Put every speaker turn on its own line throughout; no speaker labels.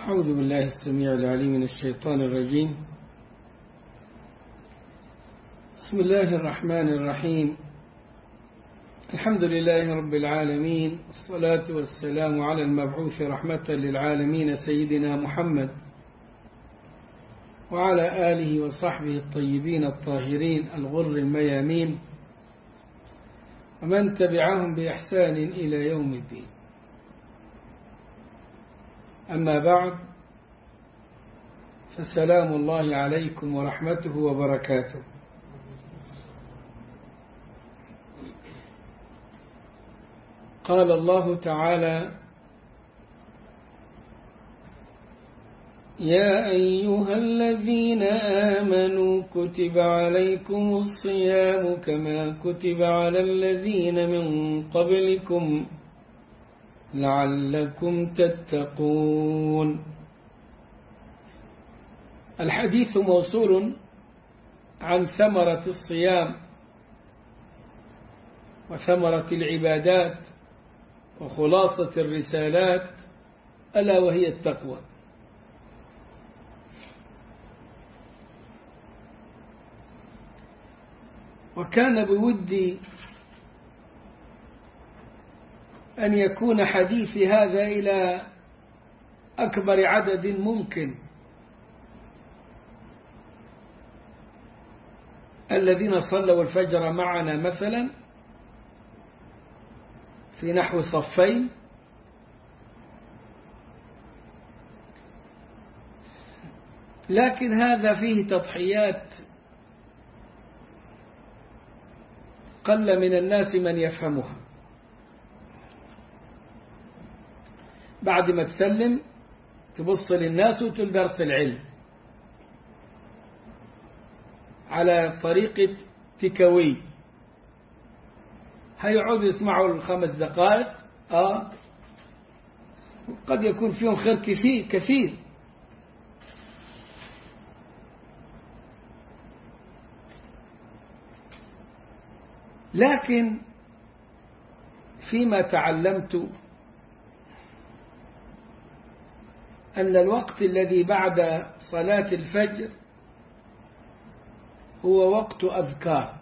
أعوذ بالله السميع العليم من الشيطان الرجيم بسم الله الرحمن الرحيم الحمد لله رب العالمين الصلاة والسلام على المبعوث رحمة للعالمين سيدنا محمد وعلى آله وصحبه الطيبين الطاهرين الغر الميامين ومن تبعهم بإحسان إلى يوم الدين أما بعد فسلام الله عليكم ورحمته وبركاته قال الله تعالى يا أيها الذين آمنوا كتب عليكم الصيام كما كتب على الذين من قبلكم لعلكم تتقون الحديث موصول عن ثمرة الصيام وثمرة العبادات وخلاصة الرسالات ألا وهي التقوى وكان بودي أن يكون حديثي هذا إلى أكبر عدد ممكن الذين صلوا الفجر معنا مثلا في نحو صفين لكن هذا فيه تضحيات قل من الناس من يفهمها بعد ما تسلم تبص للناس وتل درس العلم على طريقة تكوي هيقعدوا يسمعوا الخمس دقائق آه قد يكون فيهم خير كثير كثير لكن فيما تعلمت أن الوقت الذي بعد صلاة الفجر هو وقت أذكار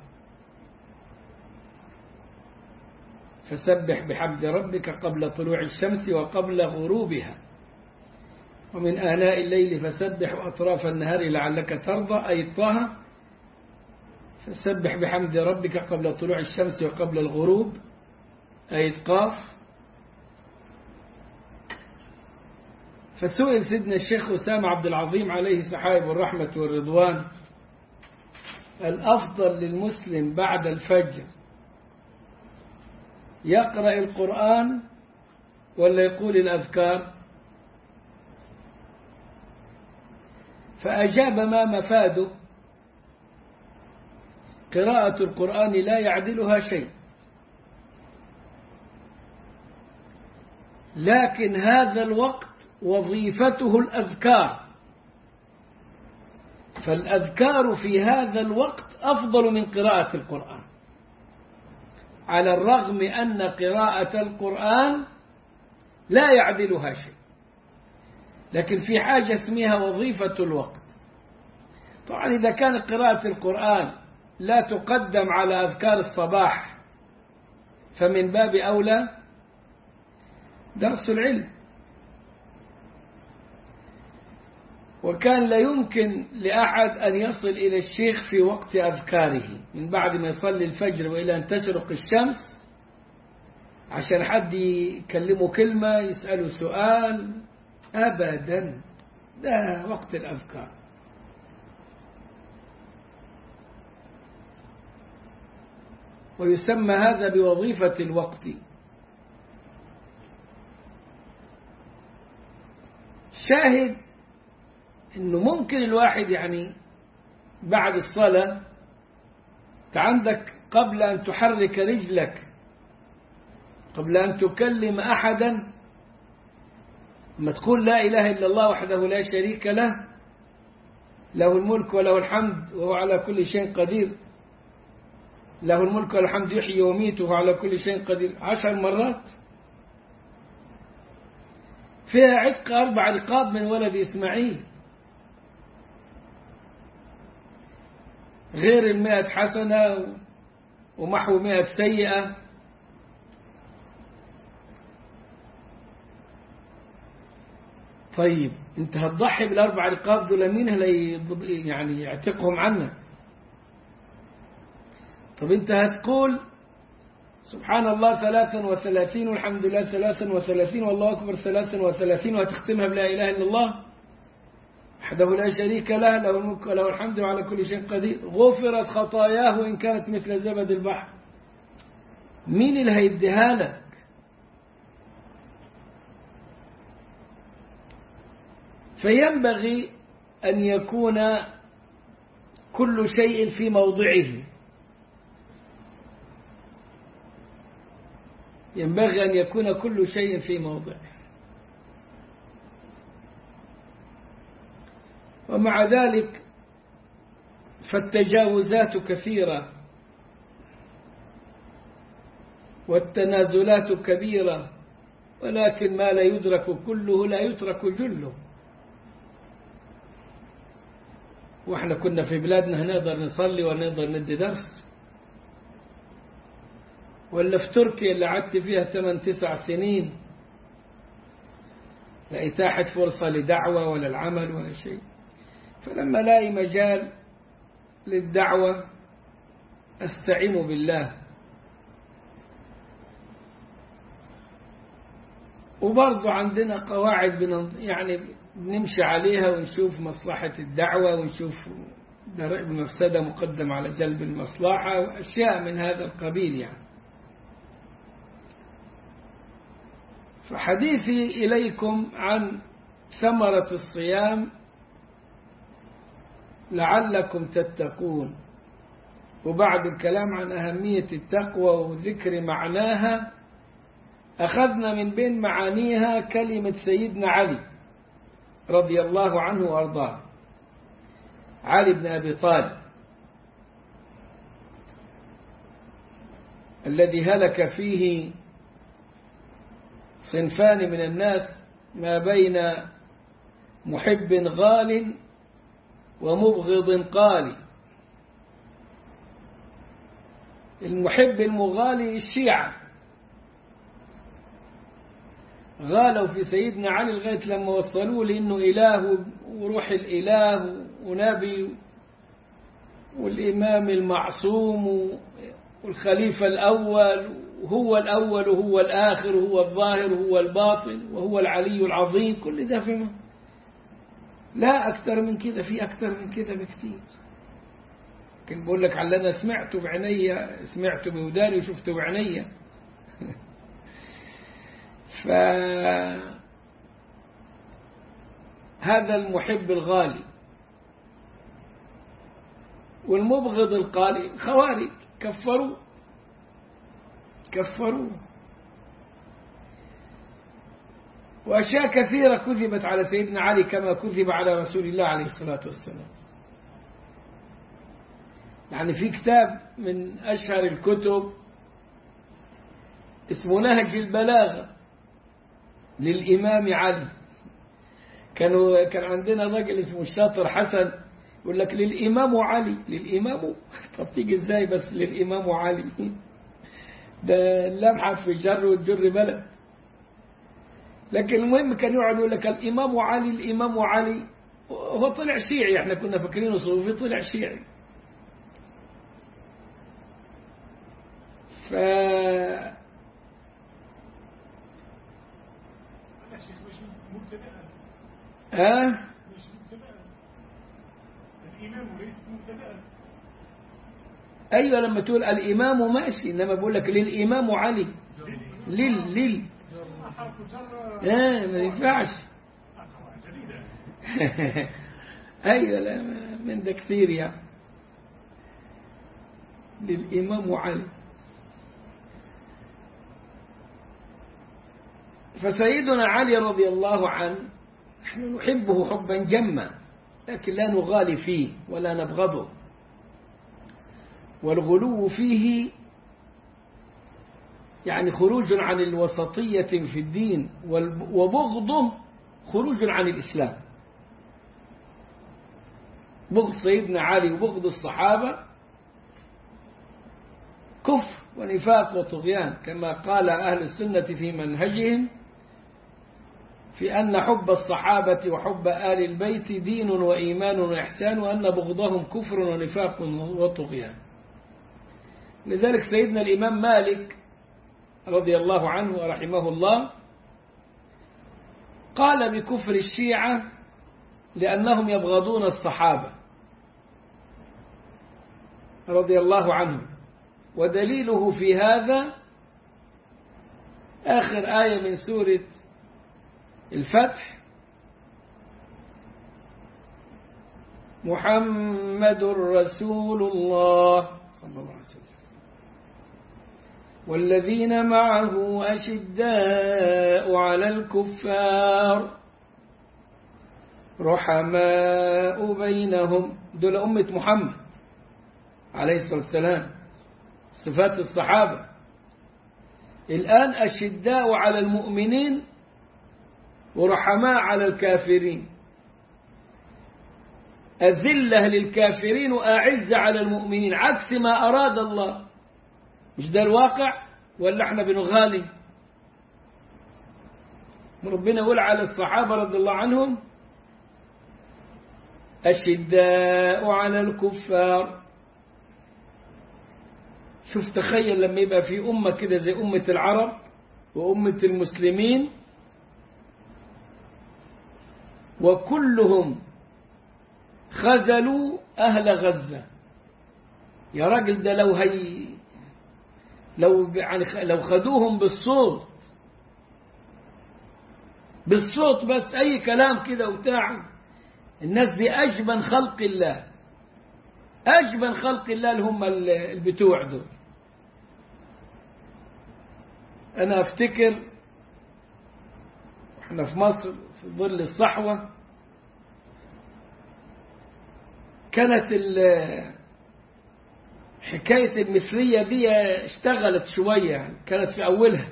فسبح بحمد ربك قبل طلوع الشمس وقبل غروبها ومن آناء الليل فسبح وأطراف النهار لعلك ترضى أي طه فسبح بحمد ربك قبل طلوع الشمس وقبل الغروب أي قاف فسئل سيدنا الشيخ أسامة عبد العظيم عليه سحائب الرحمة والرضوان الأفضل للمسلم بعد الفجر يقرأ القرآن ولا يقول الأذكار فأجاب ما مفاده قراءة القرآن لا يعدلها شيء لكن هذا الوقت وظيفته الأذكار فالأذكار في هذا الوقت أفضل من قراءة القرآن على الرغم أن قراءة القرآن لا يعدلها شيء لكن في حاجة اسمها وظيفة الوقت طبعا إذا كان قراءة القرآن لا تقدم على أذكار الصباح فمن باب أولى درس العلم وكان لا يمكن لأحد أن يصل إلى الشيخ في وقت أذكاره من بعد ما يصلي الفجر وإلى أن تشرق الشمس عشان حد يكلمه كلمة يسأله سؤال أبدا ده وقت الأذكار ويسمى هذا بوظيفة الوقت شاهد انه ممكن الواحد يعني بعد الصلاة عندك قبل ان تحرك رجلك قبل ان تكلم احدا ما تقول لا اله الا الله وحده لا شريك له له الملك وله الحمد وهو على كل شيء قدير له الملك والحمد يحيي ويميت وهو على كل شيء قدير عشر مرات فيها عتق أربع رقاب من ولد إسماعيل غير المئة حسنة ومحو مئة سيئة طيب انت هتضحي بالاربع رقاب دول مين اللي يعني يعتقهم عنك طب انت هتقول سبحان الله ثلاثا وثلاثين والحمد لله ثلاثا وثلاثين والله أكبر ثلاثا وثلاثين وهتختمها بلا إله إلا الله وحده لا شريك له له الملك وله الحمد وعلى كل شيء قدير غفرت خطاياه وإن كانت مثل زبد البحر مين اللي هيديها لك فينبغي أن يكون كل شيء في موضعه ينبغي أن يكون كل شيء في موضعه ومع ذلك فالتجاوزات كثيرة والتنازلات كبيرة ولكن ما لا يدرك كله لا يترك جله واحنا كنا في بلادنا هنقدر نصلي ونقدر ندي درس ولا في تركيا اللي قعدت فيها 8 تسع سنين لا إتاحة فرصة لدعوة ولا العمل ولا شيء فلما لاقي مجال للدعوة أستعين بالله وبرضو عندنا قواعد يعني بنمشي عليها ونشوف مصلحة الدعوة ونشوف درء المفسدة مقدم على جلب المصلحة وأشياء من هذا القبيل يعني فحديثي إليكم عن ثمرة الصيام لعلكم تتقون وبعد الكلام عن أهمية التقوى وذكر معناها أخذنا من بين معانيها كلمة سيدنا علي رضي الله عنه وأرضاه علي بن أبي طالب الذي هلك فيه صنفان من الناس ما بين محب غال ومبغض قال المحب المغالي الشيعة غالوا في سيدنا علي لغاية لما وصلوه لأنه إله وروح الإله ونبي والإمام المعصوم والخليفة الأول وهو الأول وهو الآخر وهو الظاهر وهو الباطن وهو العلي العظيم كل ده في لا أكثر من كده في أكثر من كده بكثير لكن بقول لك على أنا سمعته بعيني سمعته بوداني وشفته بعيني ف هذا المحب الغالي والمبغض القالي خوارج كفروا كفروه وأشياء كثيرة كذبت على سيدنا علي كما كذب على رسول الله عليه الصلاة والسلام يعني في كتاب من أشهر الكتب اسمه نهج البلاغة للإمام علي كانوا كان عندنا راجل اسمه الشاطر حسن يقول لك للإمام علي للإمام طب تيجي ازاي بس للإمام علي ده اللمحة في جر والجر بلد لكن المهم كان يقعد يقول لك الإمام علي الإمام علي هو طلع شيعي احنا كنا فاكرينه صوفي طلع شيعي ف ها
الإمام ليس مبتدأ
أيوة لما تقول الإمام ماشي إنما بقول لك للإمام علي لل لل
حرف جر
لا ما ينفعش
قواعد جديدة
أيوة لا من ده كثير يعني للإمام علي فسيدنا علي رضي الله عنه نحن نحبه حبا جما لكن لا نغالي فيه ولا نبغضه والغلو فيه يعني خروج عن الوسطية في الدين وبغضه خروج عن الإسلام بغض سيدنا علي وبغض الصحابة كفر ونفاق وطغيان كما قال أهل السنة في منهجهم في أن حب الصحابة وحب آل البيت دين وإيمان وإحسان وأن بغضهم كفر ونفاق وطغيان لذلك سيدنا الإمام مالك رضي الله عنه ورحمه الله قال بكفر الشيعة لأنهم يبغضون الصحابة رضي الله عنهم ودليله في هذا آخر آية من سورة الفتح محمد رسول الله صلى الله عليه وسلم والذين معه أشداء على الكفار رحماء بينهم دول أمة محمد عليه الصلاة والسلام صفات الصحابة الآن أشداء على المؤمنين ورحماء على الكافرين أذلة للكافرين وأعز على المؤمنين عكس ما أراد الله مش ده الواقع ولا احنا بنغالي ربنا يقول على الصحابة رضي الله عنهم أشداء على الكفار شوف تخيل لما يبقى في أمة كده زي أمة العرب وأمة المسلمين وكلهم خذلوا أهل غزة يا راجل ده لو هي لو يعني لو خدوهم بالصوت بالصوت بس أي كلام كده وبتاع الناس دي أجبن خلق الله أجبن خلق الله اللي هم البتوع دول أنا أفتكر احنا في مصر في ظل الصحوة كانت حكاية المثلية دي اشتغلت شوية يعني كانت في أولها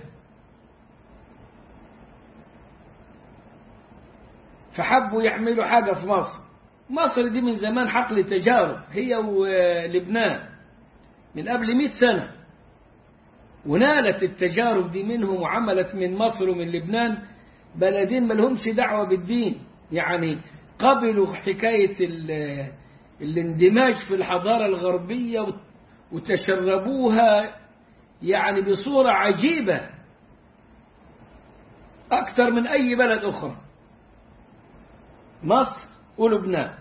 فحبوا يعملوا حاجة في مصر مصر دي من زمان حقل تجارب هي ولبنان من قبل مئة سنة ونالت التجارب دي منهم وعملت من مصر ومن لبنان بلدين ما لهمش دعوة بالدين يعني قبلوا حكاية الاندماج في الحضارة الغربية وتشربوها يعني بصورة عجيبة أكثر من أي بلد أخرى مصر ولبنان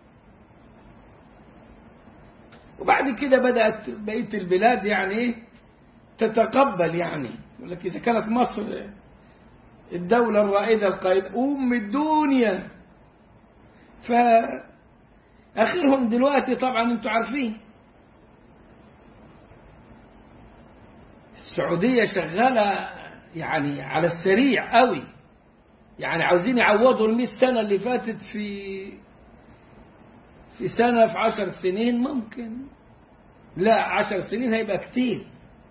وبعد كده بدأت بقية البلاد يعني تتقبل يعني لك إذا كانت مصر الدولة الرائدة القائدة أم الدنيا فآخرهم دلوقتي طبعا أنتم عارفين السعودية شغالة يعني على السريع قوي يعني عاوزين يعوضوا المئة سنة اللي فاتت في في سنة في عشر سنين ممكن لا عشر سنين هيبقى كتير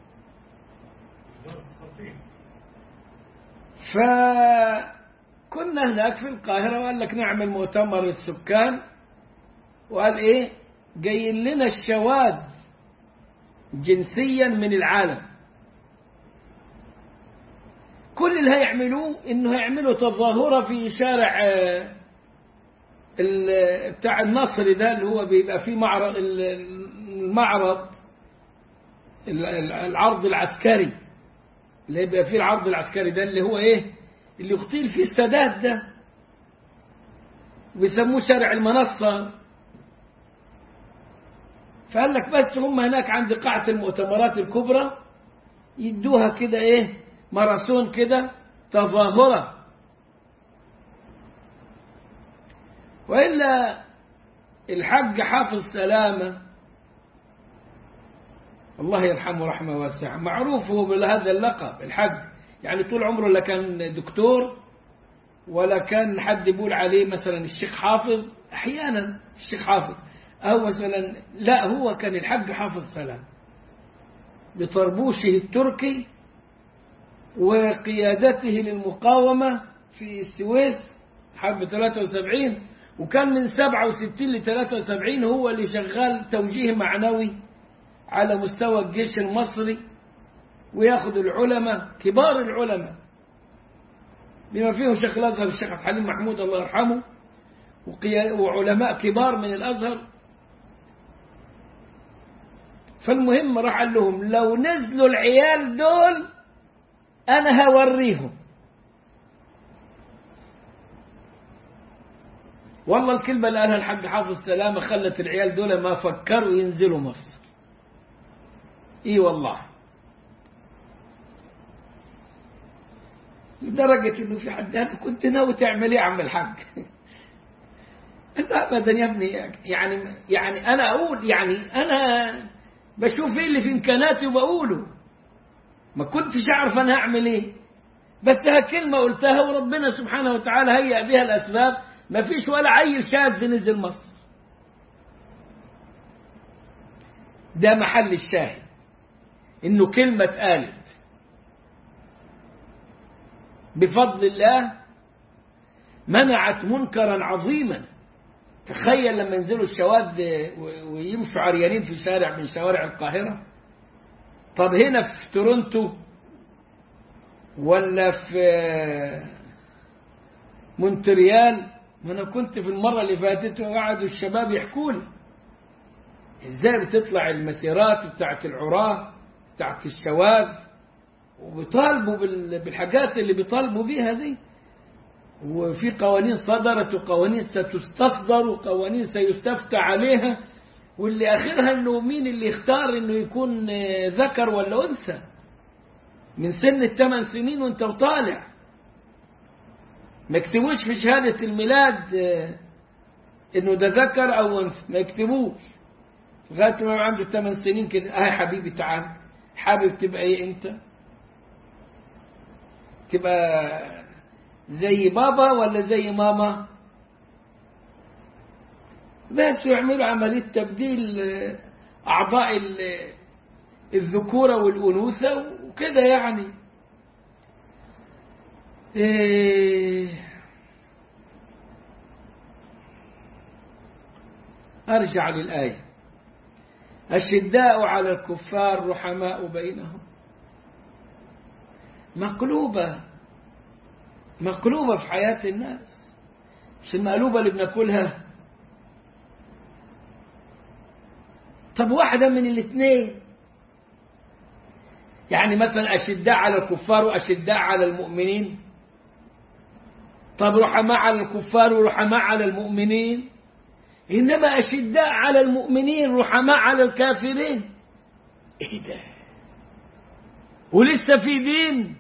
فكنا هناك في القاهرة وقال لك نعمل مؤتمر للسكان وقال ايه جايين لنا الشواذ جنسيا من العالم كل اللي هيعملوه انه هيعملوا تظاهرة في شارع بتاع النصر ده اللي هو بيبقى فيه معرض المعرض العرض العسكري اللي يبقى فيه العرض العسكري ده اللي هو ايه اللي يغطيل فيه السادات ده بيسموه شارع المنصة فقال لك بس هم هناك عند قاعة المؤتمرات الكبرى يدوها كده ايه ماراثون كده تظاهرة وإلا الحج حافظ سلامة الله يرحمه رحمة واسعة معروف هو بهذا اللقب الحج يعني طول عمره لا كان دكتور ولا كان حد يقول عليه مثلا الشيخ حافظ أحيانا الشيخ حافظ أو مثلا لا هو كان الحج حافظ سلام بطربوشه التركي وقيادته للمقاومة في السويس حرب 73 وكان من 67 ل 73 هو اللي شغال توجيه معنوي على مستوى الجيش المصري وياخذ العلماء كبار العلماء بما فيهم شيخ الازهر الشيخ عبد الحليم محمود الله يرحمه وقيا- وعلماء كبار من الازهر فالمهم راح قال لهم لو نزلوا العيال دول انا هوريهم والله الكلمة اللي قالها الحاج حافظ سلامة خلت العيال دول ما فكروا ينزلوا مصر اي والله لدرجة انه في حد قال كنت ناوي تعمل ايه يا عم الحاج أنا ابدا يا ابني يعني يعني انا اقول يعني انا بشوف ايه اللي في امكاناتي وبقوله ما كنتش اعرف انا هعمل ايه بس ها كلمة قلتها وربنا سبحانه وتعالى هيأ بها الاسباب ما فيش ولا عيل شاذ نزل مصر ده محل الشاهد انه كلمة اتقالت بفضل الله منعت منكرا عظيما تخيل لما ينزلوا الشواذ ويمشوا عريانين في شارع من شوارع القاهرة طب هنا في تورونتو ولا في مونتريال ما انا كنت في المرة اللي فاتت وقعدوا الشباب يحكوا لي ازاي بتطلع المسيرات بتاعت العراة بتاعت الشواذ وبيطالبوا بالحاجات اللي بيطالبوا بيها دي وفي قوانين صدرت وقوانين ستستصدر وقوانين سيستفتى عليها واللي اخرها انه مين اللي يختار انه يكون ذكر ولا انثى من سن الثمان سنين وانت وطالع ما يكتبوش في شهادة الميلاد انه ده ذكر او انثى ما يكتبوش لغاية ما عنده ثمان سنين كده اه يا حبيبي تعال حابب تبقى ايه انت تبقى زي بابا ولا زي ماما بس يعملوا عملية تبديل أعضاء الذكورة والأنوثة وكده يعني إيه أرجع للآية أشداء على الكفار رحماء بينهم مقلوبة مقلوبة في حياة الناس مش المقلوبة اللي بناكلها طب واحدة من الاثنين يعني مثلا أشداء على الكفار وأشداء على المؤمنين طب رحماء على الكفار ورحماء على المؤمنين إنما أشداء على المؤمنين رحماء على الكافرين إيه ده ولسه في دين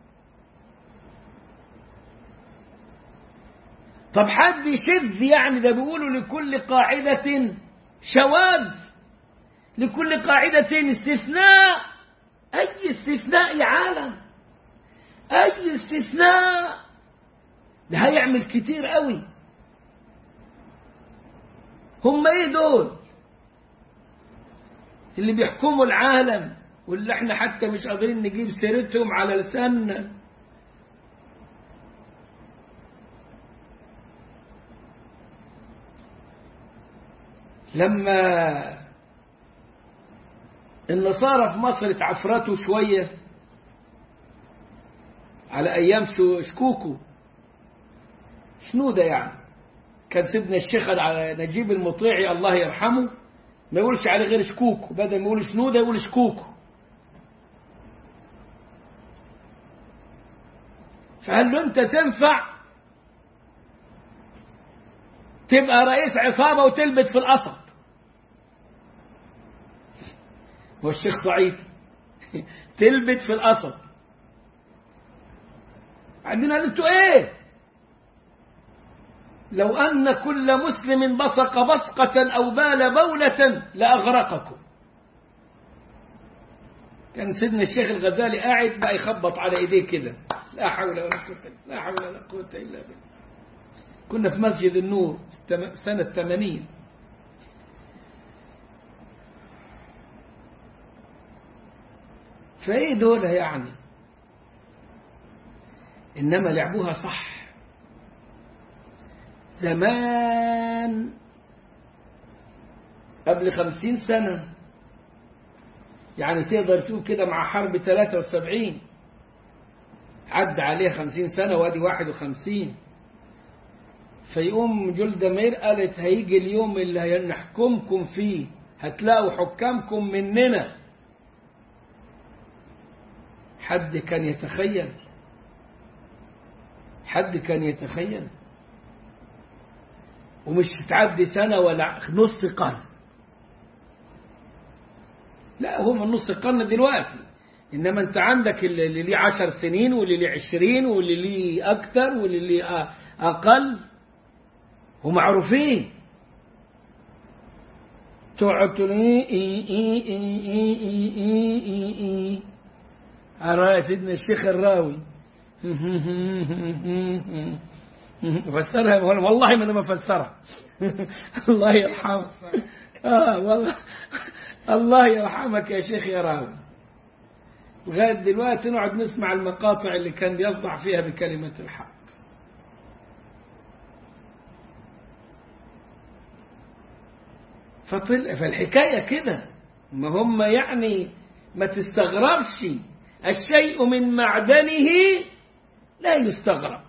طب حد يشذ يعني ده بيقولوا لكل قاعدة شواذ لكل قاعدة استثناء أي استثناء يا عالم أي استثناء ده هيعمل كتير قوي هم ايه دول اللي بيحكموا العالم واللي احنا حتى مش قادرين نجيب سيرتهم على لساننا لما النصارى في مصر اتعفرتوا شوية على أيام شكوكو شنو ده يعني كان سيدنا الشيخ نجيب المطيعي الله يرحمه ما يقولش عليه غير شكوكو بدل ما يقول شنو ده يقول شكوكو فقال له انت تنفع تبقى رئيس عصابة وتلبت في القصب هو الشيخ ضعيف تلبت في القصب عندنا انتوا ايه لو أن كل مسلم بصق بصقة أو بال بولة لأغرقكم كان سيدنا الشيخ الغزالي قاعد بقى يخبط على ايديه كده لا حول ولا قوة لا حول ولا قوة إلا بالله كنا في مسجد النور سنة 80 فايه دول يعني انما لعبوها صح زمان قبل خمسين سنة يعني تقدر تقول كده مع حرب 73 عدى عليه خمسين سنة وادي واحد وخمسين فيقوم جلد مير قالت هيجي اليوم اللي هنحكمكم فيه هتلاقوا حكامكم مننا حد كان يتخيل حد كان يتخيل ومش تعدي سنة ولا نص قرن لا هم النص قرن دلوقتي إنما أنت عندك اللي ليه عشر سنين واللي ليه عشرين واللي ليه أكتر واللي ليه أقل ومعروفين تقعد تقول إيه إيه إيه إيه إيه إيه إيه إيه على سيدنا الشيخ الراوي فسرها والله ما انا بفسرها الله يرحمه اه والله الله يرحمك يا شيخ يا راوي لغايه دلوقتي نقعد نسمع المقاطع اللي كان بيصدع فيها بكلمه الحق فطل فالحكايه كده ما هم يعني ما تستغربش الشيء من معدنه لا يستغرب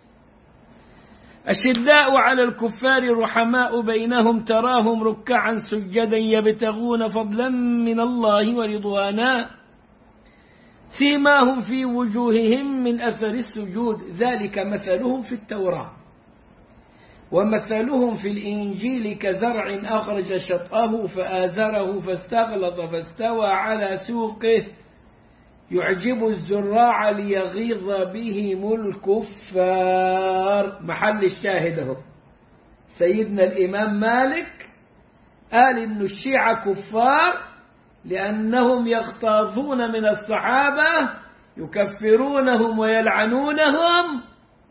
أشداء على الكفار رحماء بينهم تراهم ركعا سجدا يبتغون فضلا من الله ورضوانا سيماهم في وجوههم من أثر السجود ذلك مثلهم في التوراة ومثلهم في الإنجيل كزرع أخرج شطأه فآزره فاستغلظ فاستوى على سوقه يعجب الزراع ليغيظ بهم الكفار محل الشاهد اهو سيدنا الإمام مالك قال إن الشيعة كفار لأنهم يغتاظون من الصحابة يكفرونهم ويلعنونهم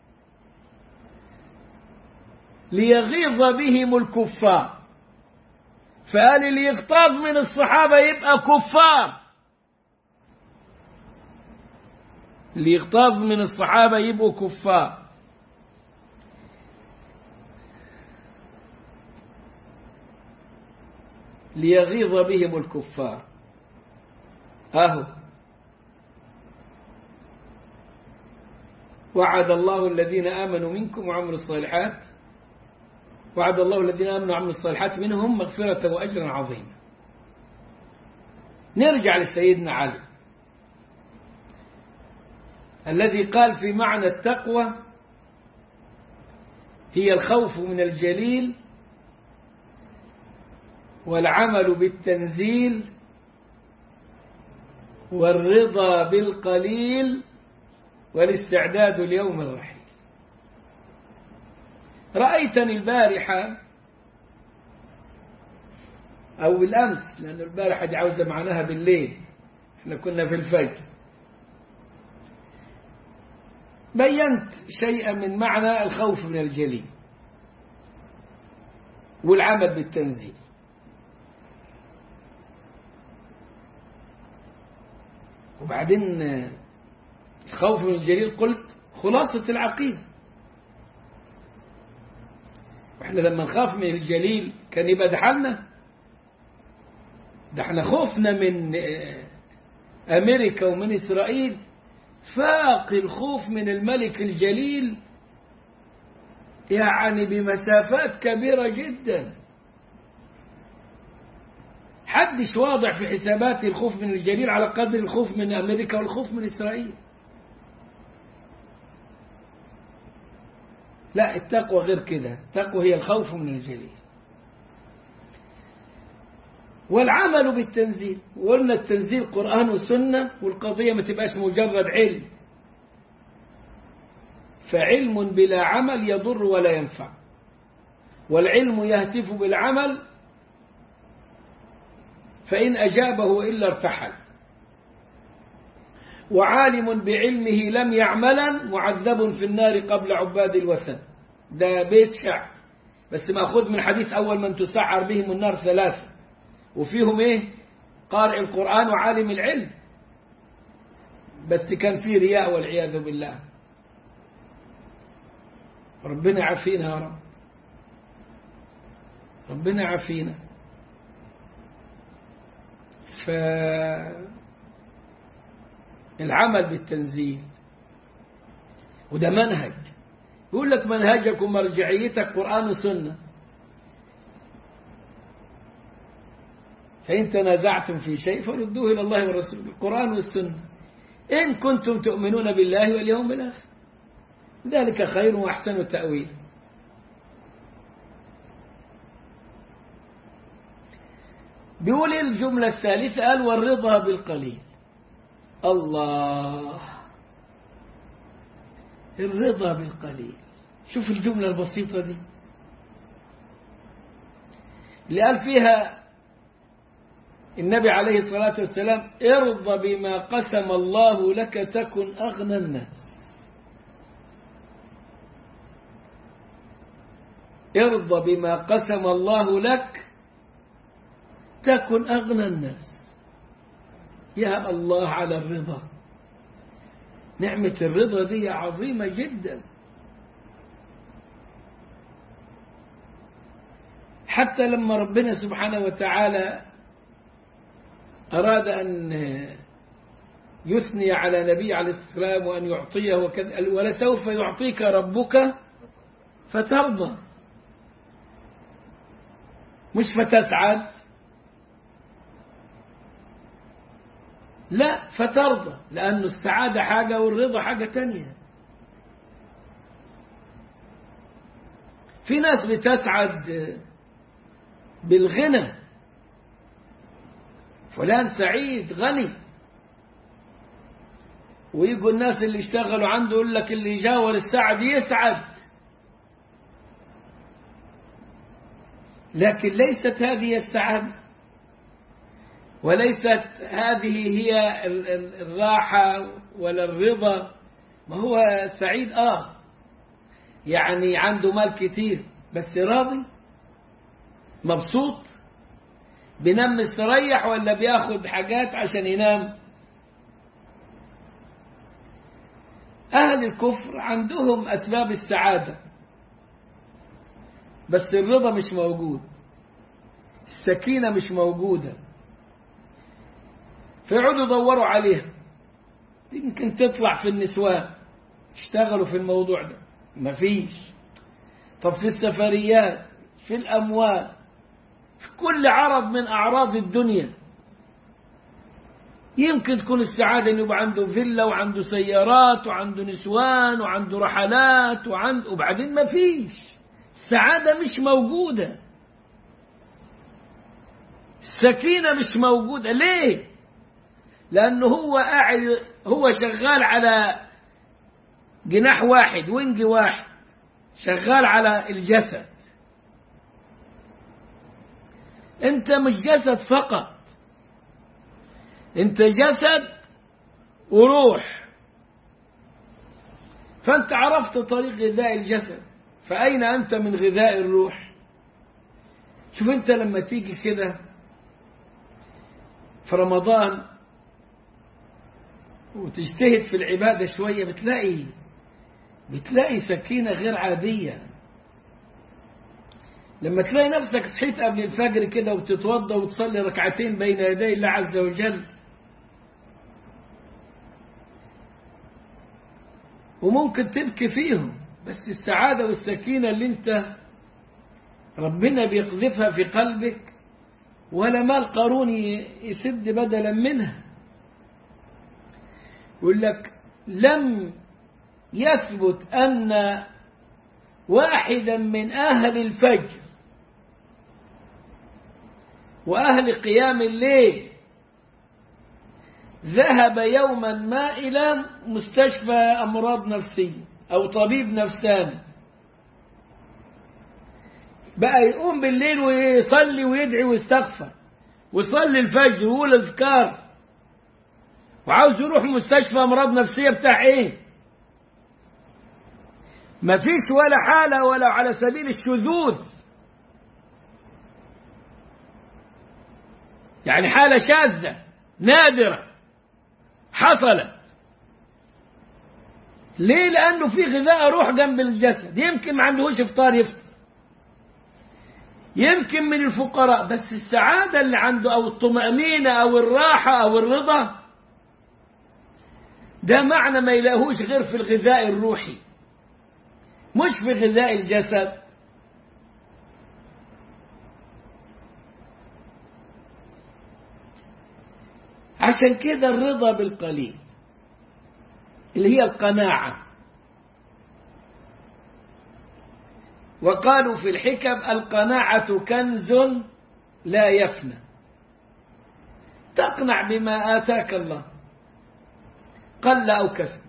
ليغيظ بهم الكفار فقال اللي يغتاظ من الصحابة يبقى كفار اللي يغتاظ من الصحابة يبقوا كفار ليغيظ بهم الكفار اهو وعد الله الذين آمنوا منكم وعملوا الصالحات وعد الله الذين آمنوا وعملوا الصالحات منهم مغفرة وأجرا عظيما نرجع لسيدنا علي الذي قال في معنى التقوى هي الخوف من الجليل والعمل بالتنزيل والرضا بالقليل والاستعداد ليوم الرحيل رأيتني البارحة أو بالأمس لأن البارحة دي عاوزة معناها بالليل احنا كنا في الفجر بينت شيئا من معنى الخوف من الجليل والعمل بالتنزيل وبعدين الخوف من الجليل قلت خلاصة العقيدة واحنا لما نخاف من الجليل كان يبقى ده حالنا ده احنا خوفنا من أمريكا ومن إسرائيل فاق الخوف من الملك الجليل يعني بمسافات كبيرة جدا حدش واضح في حسابات الخوف من الجليل على قدر الخوف من أمريكا والخوف من إسرائيل لا التقوى غير كده التقوى هي الخوف من الجليل والعمل بالتنزيل وقلنا التنزيل قرآن وسنة والقضية ما تبقاش مجرد علم فعلم بلا عمل يضر ولا ينفع والعلم يهتف بالعمل فإن أجابه إلا ارتحل وعالم بعلمه لم يعملا معذب في النار قبل عباد الوثن ده بيت شعر بس مأخوذ من حديث أول من تسعر بهم النار ثلاثة وفيهم إيه قارئ القرآن وعالم العلم بس كان فيه رياء والعياذ بالله ربنا يعافينا يا رب ربنا عافينا ف العمل بالتنزيل وده منهج يقول لك منهجك ومرجعيتك قرآن وسنة فإن تنازعتم في شيء فردوه إلى الله والرسول القرآن والسنة إن كنتم تؤمنون بالله واليوم الآخر ذلك خير وأحسن تأويل بيقول الجملة الثالثة قال والرضا بالقليل الله الرضا بالقليل شوف الجملة البسيطة دي اللي قال فيها النبي عليه الصلاة والسلام ارض بما قسم الله لك تكن أغنى الناس ارض بما قسم الله لك تكن أغنى الناس يا الله على الرضا نعمة الرضا دي عظيمة جدا حتى لما ربنا سبحانه وتعالى أراد أن يثني على نبي عليه السلام وأن يعطيه وكذا ولسوف يعطيك ربك فترضى مش فتسعد لا فترضى لأن السعادة حاجة والرضا حاجة تانية في ناس بتسعد بالغنى فلان سعيد غني ويجوا الناس اللي اشتغلوا عنده يقول لك اللي يجاور السعد يسعد لكن ليست هذه السعادة وليست هذه هي الراحة ولا الرضا ما هو سعيد آه يعني عنده مال كتير بس راضي مبسوط بينام مستريح ولا بياخد حاجات عشان ينام أهل الكفر عندهم أسباب السعادة بس الرضا مش موجود السكينة مش موجودة فيقعدوا يدوروا عليها يمكن تطلع في النسوان اشتغلوا في الموضوع ده مفيش طب في السفريات في الأموال في كل عرض من أعراض الدنيا يمكن تكون السعادة إنه يبقى عنده فيلا وعنده سيارات وعنده نسوان وعنده رحلات وعنده وبعدين ما فيش السعادة مش موجودة السكينة مش موجودة ليه؟ لأنه هو قاعد هو شغال على جناح واحد وينج واحد شغال على الجسد انت مش جسد فقط انت جسد وروح فانت عرفت طريق غذاء الجسد فأين أنت من غذاء الروح شوف انت لما تيجي كده في رمضان وتجتهد في العبادة شوية بتلاقي بتلاقي سكينة غير عادية لما تلاقي نفسك صحيت قبل الفجر كده وتتوضى وتصلي ركعتين بين يدي الله عز وجل وممكن تبكي فيهم بس السعادة والسكينة اللي انت ربنا بيقذفها في قلبك ولا مال قارون يسد بدلا منها يقول لك لم يثبت أن واحدا من أهل الفجر وأهل قيام الليل ذهب يوما ما إلى مستشفى أمراض نفسية أو طبيب نفساني بقى يقوم بالليل ويصلي ويدعي ويستغفر ويصلي الفجر ويقول اذكار وعاوز يروح مستشفى امراض نفسيه بتاع ايه مفيش ولا حاله ولا على سبيل الشذوذ يعني حاله شاذه نادره حصلت ليه لانه في غذاء روح جنب الجسد يمكن ما عندهوش افطار يفطر يمكن من الفقراء بس السعادة اللي عنده أو الطمأنينة أو الراحة أو الرضا ده معنى ما يلاقوش غير في الغذاء الروحي مش في غذاء الجسد عشان كده الرضا بالقليل اللي هي القناعة وقالوا في الحكم القناعة كنز لا يفنى تقنع بما آتاك الله قل أو كثر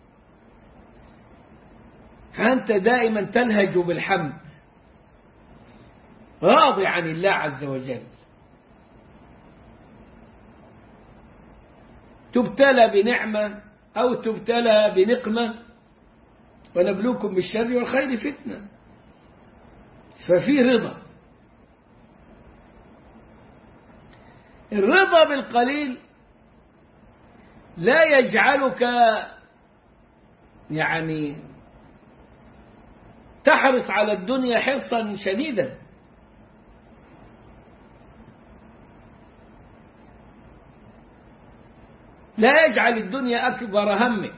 فأنت دائما تلهج بالحمد راضي عن الله عز وجل تبتلى بنعمة أو تبتلى بنقمة ونبلوكم بالشر والخير فتنة ففي رضا الرضا بالقليل لا يجعلك يعني تحرص على الدنيا حرصا شديدا لا يجعل الدنيا أكبر همك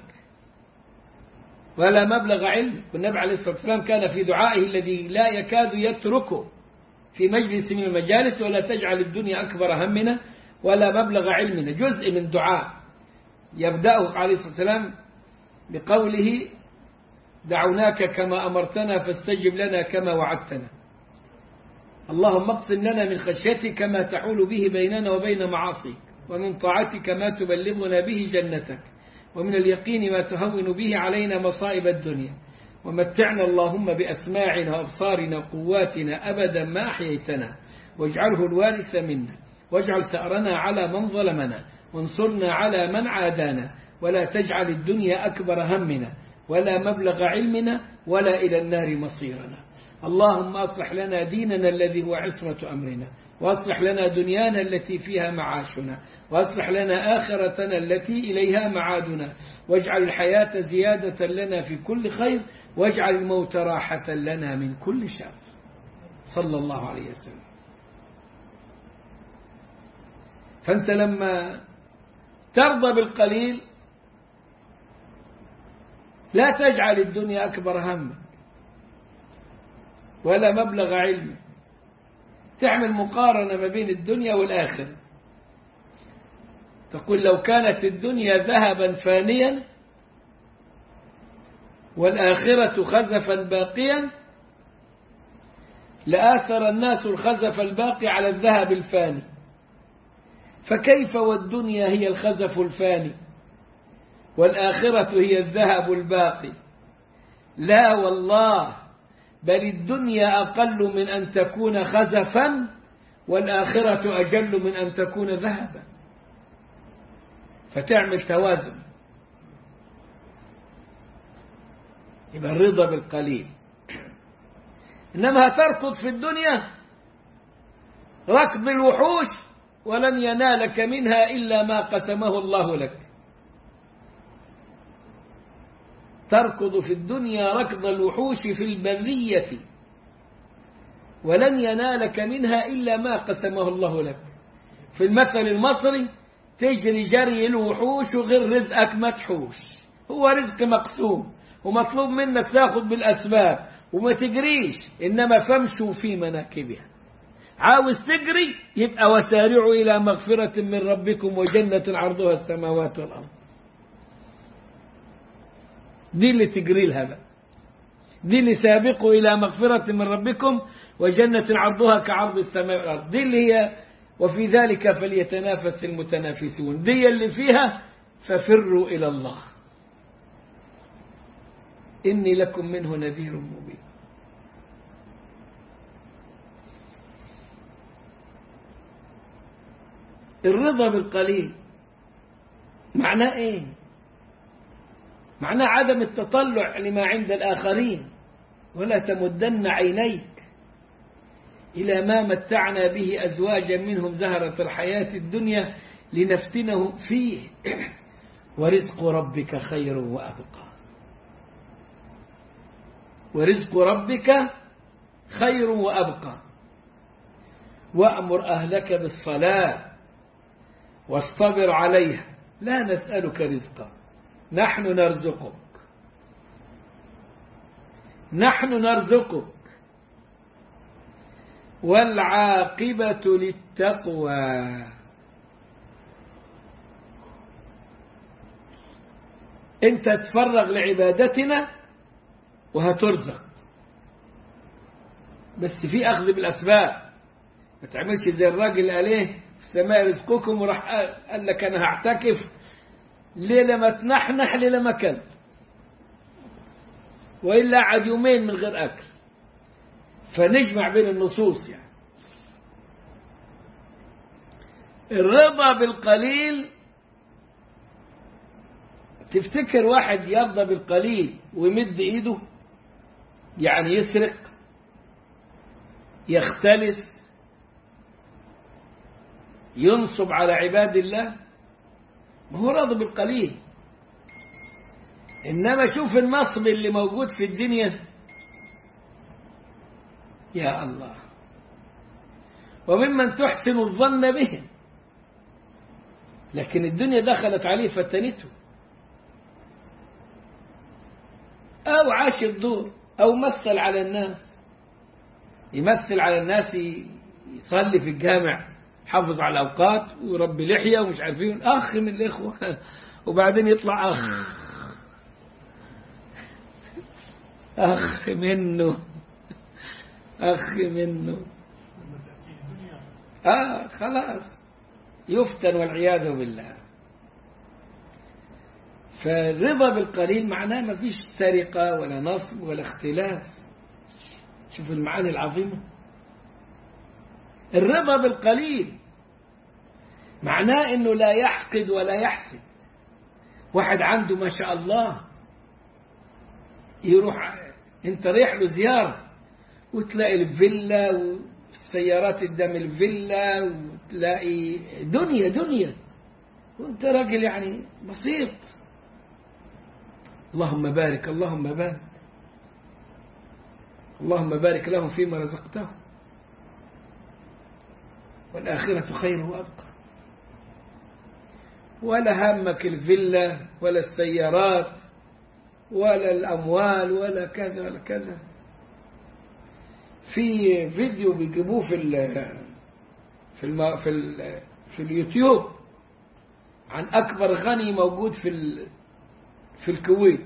ولا مبلغ علمك والنبي عليه الصلاة والسلام كان في دعائه الذي لا يكاد يتركه في مجلس من المجالس ولا تجعل الدنيا أكبر همنا ولا مبلغ علمنا جزء من دعاء يبدأه عليه الصلاة والسلام بقوله دعوناك كما أمرتنا فاستجب لنا كما وعدتنا اللهم اقسم لنا من خشيتك ما تحول به بيننا وبين معاصيك ومن طاعتك ما تبلغنا به جنتك ومن اليقين ما تهون به علينا مصائب الدنيا ومتعنا اللهم بأسماعنا وأبصارنا وقواتنا أبدا ما أحييتنا واجعله الوارث منا واجعل ثأرنا على من ظلمنا وانصرنا على من عادانا ولا تجعل الدنيا أكبر همنا ولا مبلغ علمنا ولا إلى النار مصيرنا اللهم أصلح لنا ديننا الذي هو عصمة أمرنا وأصلح لنا دنيانا التي فيها معاشنا وأصلح لنا آخرتنا التي إليها معادنا واجعل الحياة زيادة لنا في كل خير واجعل الموت راحة لنا من كل شر صلى الله عليه وسلم فأنت لما ترضى بالقليل لا تجعل الدنيا أكبر همك ولا مبلغ علمك تعمل مقارنة ما بين الدنيا والآخرة تقول لو كانت الدنيا ذهبا فانيا والآخرة خزفا باقيا لآثر الناس الخزف الباقي على الذهب الفاني فكيف والدنيا هي الخزف الفاني والآخرة هي الذهب الباقي لا والله بل الدنيا أقل من أن تكون خزفا والآخرة أجل من أن تكون ذهبا فتعمل توازن يبقى الرضا بالقليل إنما تركض في الدنيا ركض الوحوش ولن ينالك منها إلا ما قسمه الله لك تركض في الدنيا ركض الوحوش في البرية ولن ينالك منها إلا ما قسمه الله لك في المثل المصري تجري جري الوحوش وغير رزقك مدحوش هو رزق مقسوم ومطلوب منك تاخذ بالأسباب وما تجريش إنما فامشوا في مناكبها عاوز تجري يبقى وسارعوا إلى مغفرة من ربكم وجنة عرضها السماوات والأرض دي اللي تجري لها بقى دي اللي سابقوا إلى مغفرة من ربكم وجنة عرضها كعرض السماء والأرض دي اللي هي وفي ذلك فليتنافس المتنافسون دي اللي فيها ففروا إلى الله إني لكم منه نذير مبين الرضا بالقليل معناه ايه معناه عدم التطلع لما عند الآخرين ولا تمدن عينيك إلى ما متعنا به أزواجا منهم زهرة الحياة الدنيا لنفتنهم فيه ورزق ربك خير وأبقى ورزق ربك خير وأبقى وأمر أهلك بالصلاة واصطبر عليها لا نسألك رزقا نحن نرزقك نحن نرزقك والعاقبة للتقوى انت تفرغ لعبادتنا وهترزق بس في اخذ بالاسباب ما تعملش زي الراجل قال ايه في السماء رزقكم وراح قال لك انا هعتكف ليله ما تنحنح ليله ما كلت والا قعد يومين من غير اكل فنجمع بين النصوص يعني الرضا بالقليل تفتكر واحد يرضى بالقليل ويمد ايده يعني يسرق يختلس ينصب على عباد الله ما هو راضي بالقليل انما شوف النصب اللي موجود في الدنيا يا الله وممن تحسن الظن بهم لكن الدنيا دخلت عليه فتنته أو عاش الدور أو مثل على الناس يمثل على الناس يصلي في الجامع حافظ على الأوقات ويربي لحية ومش عارفين أخ من الإخوة وبعدين يطلع أخ أخ منه أخ منه
لما تأتي الدنيا
آه خلاص يفتن والعياذ بالله فالرضا بالقليل معناه ما فيش سرقة ولا نصب ولا اختلاس شوف المعاني العظيمة الرضا بالقليل معناه انه لا يحقد ولا يحسد واحد عنده ما شاء الله يروح انت رايح له زيارة وتلاقي الفيلا والسيارات قدام الفيلا وتلاقي دنيا دنيا وانت راجل يعني بسيط اللهم بارك اللهم بارك اللهم بارك لهم فيما رزقته والآخرة خير وأبقى ولا همك الفيلا ولا السيارات ولا الأموال ولا كذا ولا كذا في فيديو بيجيبوه في ال في الم في ال في اليوتيوب عن أكبر غني موجود في ال في الكويت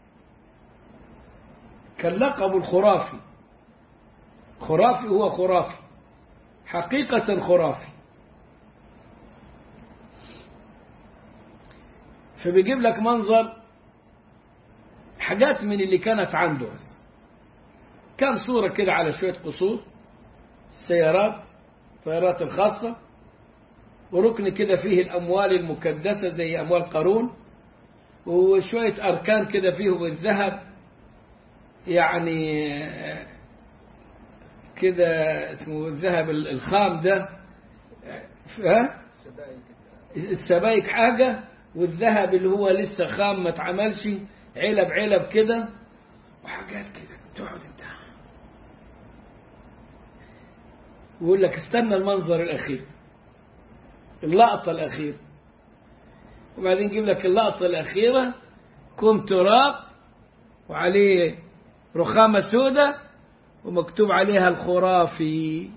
كان لقبه الخرافي خرافي هو خرافي حقيقة خرافي فبيجيب لك منظر حاجات من اللي كانت عنده بس كان صورة كده على شوية قصور السيارات الطيارات الخاصة وركن كده فيه الأموال المكدسة زي أموال قارون وشوية أركان كده فيه بالذهب يعني كده اسمه الذهب الخام ده ها السبايك حاجة والذهب اللي هو لسه خام ما اتعملش علب علب كده وحاجات كده تقعد انت ويقول لك استنى المنظر الأخير اللقطة الأخيرة وبعدين يجيب لك اللقطة الأخيرة كوم تراب وعليه رخامة سودة ومكتوب عليها الخرافي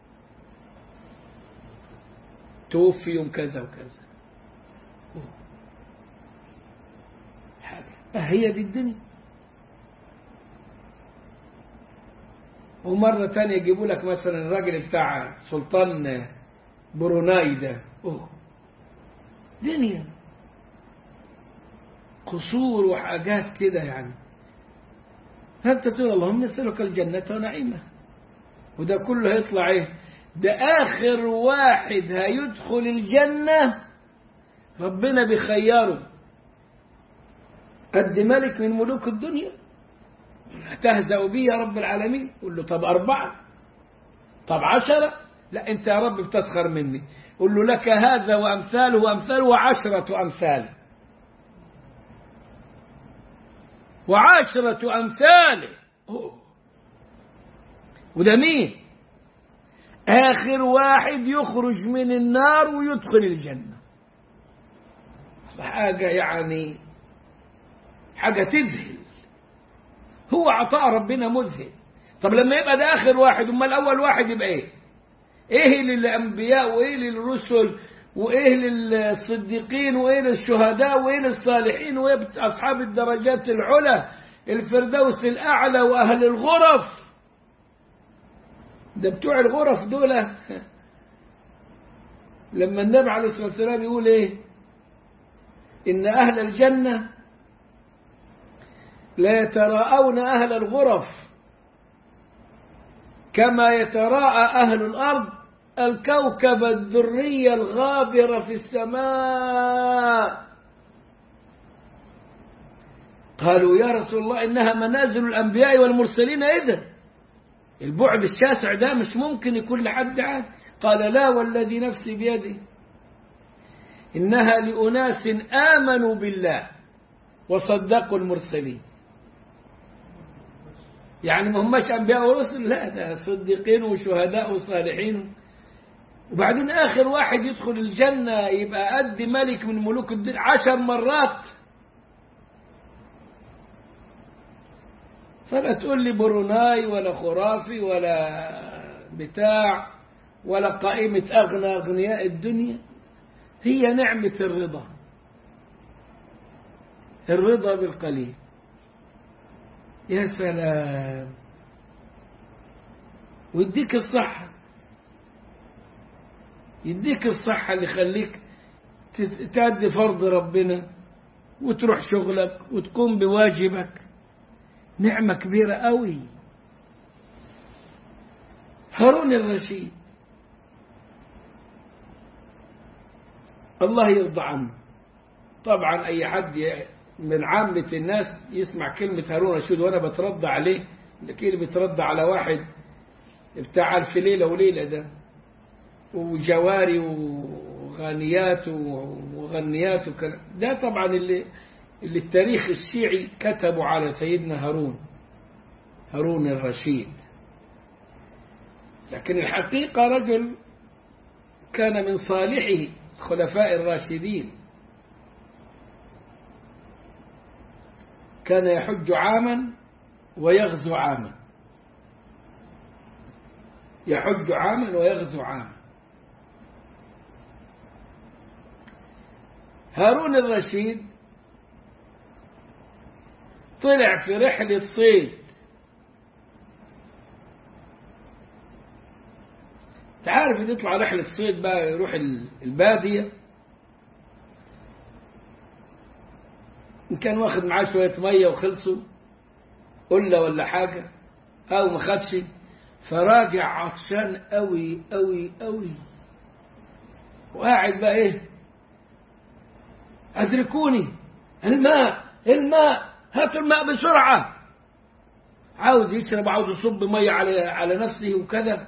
توفي يوم كذا وكذا حاجة هي دي الدنيا ومرة تانية يجيبوا لك مثلا الراجل بتاع سلطان بروناي ده أوه. دنيا قصور وحاجات كده يعني فأنت تقول اللهم نسألك الجنة ونعيمها وده كله هيطلع ايه ده آخر واحد هيدخل الجنة ربنا بيخيره قد ملك من ملوك الدنيا تهزأ بي يا رب العالمين قول له طب أربعة طب عشرة لا أنت يا رب بتسخر مني قول له لك هذا وأمثاله وأمثاله وعشرة أمثاله وعشرة أمثاله أوه. وده مين آخر واحد يخرج من النار ويدخل الجنة حاجة يعني حاجة تذهل هو عطاء ربنا مذهل طب لما يبقى ده آخر واحد أما الأول واحد يبقى إيه إيه للأنبياء وإيه للرسل وإيه للصديقين وإيه للشهداء وإيه للصالحين وإيه أصحاب الدرجات العلى الفردوس الأعلى وأهل الغرف ده بتوع الغرف دول لما النبي عليه الصلاة والسلام يقول إيه إن أهل الجنة لا يتراءون أهل الغرف كما يتراءى أهل الأرض الكوكب الدري الغابر في السماء قالوا يا رسول الله إنها منازل الأنبياء والمرسلين إذن البعد الشاسع ده مش ممكن يكون لحد عاد قال لا والذي نفسي بيده إنها لأناس آمنوا بالله وصدقوا المرسلين يعني ما هماش أنبياء ورسل لا ده صديقين وشهداء وصالحين وبعدين آخر واحد يدخل الجنة يبقى قد ملك من ملوك الدنيا عشر مرات فلا تقول لي بروناي ولا خرافي ولا بتاع ولا قائمة أغنى أغنياء الدنيا هي نعمة الرضا الرضا بالقليل يا سلام ويديك الصحة يديك الصحة اللي يخليك تأدي فرض ربنا وتروح شغلك وتقوم بواجبك نعمة كبيرة قوي هارون الرشيد الله يرضى عنه طبعا أي حد من عامة الناس يسمع كلمة هارون الرشيد وأنا بترد عليه لكن بترد على واحد بتاع ألف ليلة وليلة ده وجواري وغانيات وغنيات وكلام ده طبعا اللي اللي التاريخ الشيعي كتبوا على سيدنا هارون هارون الرشيد لكن الحقيقة رجل كان من صالحه الخلفاء الراشدين كان يحج عاما ويغزو عاما يحج عاما ويغزو عاما هارون الرشيد طلع في رحلة صيد تعرف ان يطلع رحلة صيد بقى يروح البادية إن كان واخد معاه شوية مية وخلصوا قلة ولا حاجة أو ما خدش فراجع عطشان قوي قوي قوي وقاعد بقى إيه أدركوني الماء الماء هاتوا الماء بسرعة عاوز يشرب عاوز يصب مية على على نفسه وكذا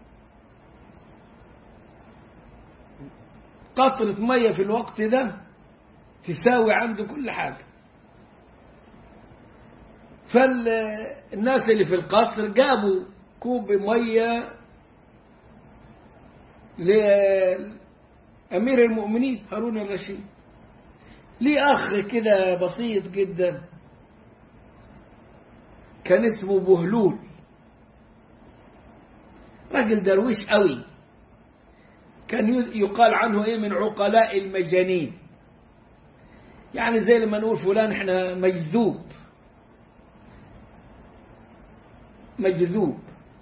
قطرة مية في الوقت ده تساوي عنده كل حاجة فالناس اللي في القصر جابوا كوب مية لأمير المؤمنين هارون الرشيد ليه أخ كده بسيط جدا كان اسمه بهلول راجل درويش قوي كان يقال عنه ايه من عقلاء المجانين يعني زي لما نقول فلان احنا مجذوب مجذوب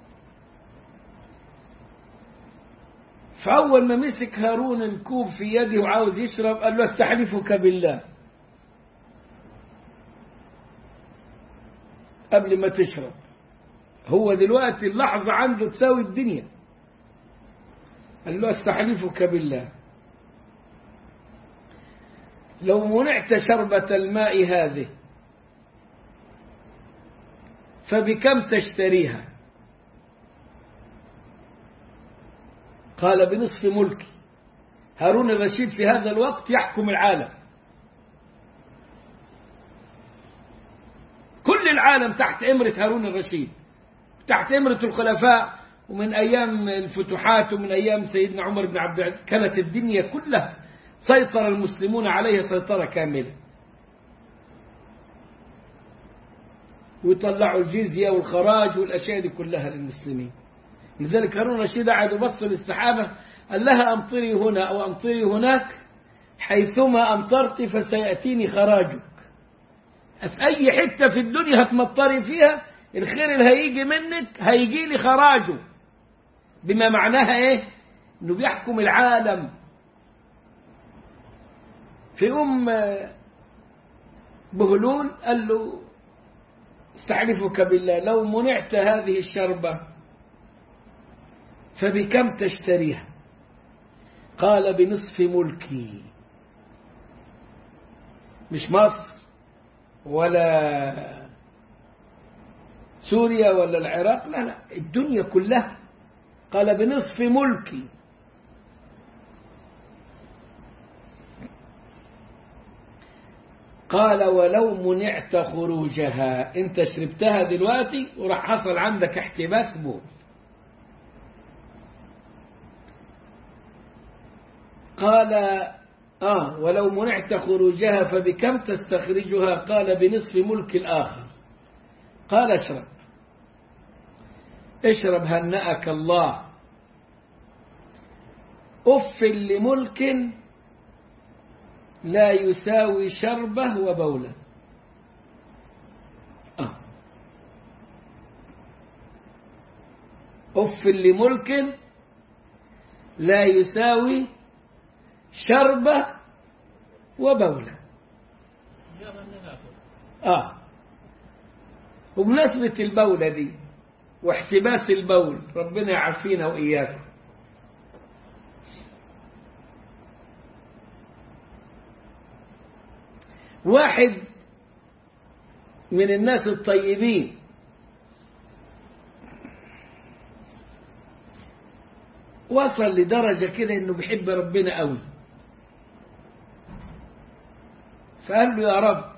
فأول ما مسك هارون الكوب في يده وعاوز يشرب قال له استحلفك بالله قبل ما تشرب هو دلوقتي اللحظة عنده تساوي الدنيا قال له استحلفك بالله لو منعت شربة الماء هذه فبكم تشتريها قال بنصف ملكي هارون الرشيد في هذا الوقت يحكم العالم كل العالم تحت إمرة هارون الرشيد تحت إمرة الخلفاء ومن أيام الفتوحات ومن أيام سيدنا عمر بن عبد العزيز كانت الدنيا كلها سيطر المسلمون عليها سيطرة كاملة ويطلعوا الجزية والخراج والأشياء دي كلها للمسلمين لذلك هارون الرشيد قعد يبص للسحابة قال لها أمطري هنا أو أمطري هناك حيثما أمطرت فسيأتيني خراجك في أي حتة في الدنيا هتمطري فيها الخير اللي هيجي منك هيجي لي خراجه بما معناها ايه انه بيحكم العالم في ام بهلول قال له استحلفك بالله لو منعت هذه الشربة فبكم تشتريها قال بنصف ملكي مش مصر ولا سوريا ولا العراق لا لا الدنيا كلها قال بنصف ملكي قال ولو منعت خروجها انت شربتها دلوقتي وراح حصل عندك احتباس بول قال آه ولو منعت خروجها فبكم تستخرجها قال بنصف ملك الآخر قال اشرب اشرب هنأك الله أف لملك لا يساوي شربه وبوله آه. أف لملك لا يساوي شربه وبوله آه وبمناسبة البولة دي واحتباس البول ربنا يعافينا وإياكم واحد من الناس الطيبين وصل لدرجة كده انه بيحب ربنا قوي فقال له يا رب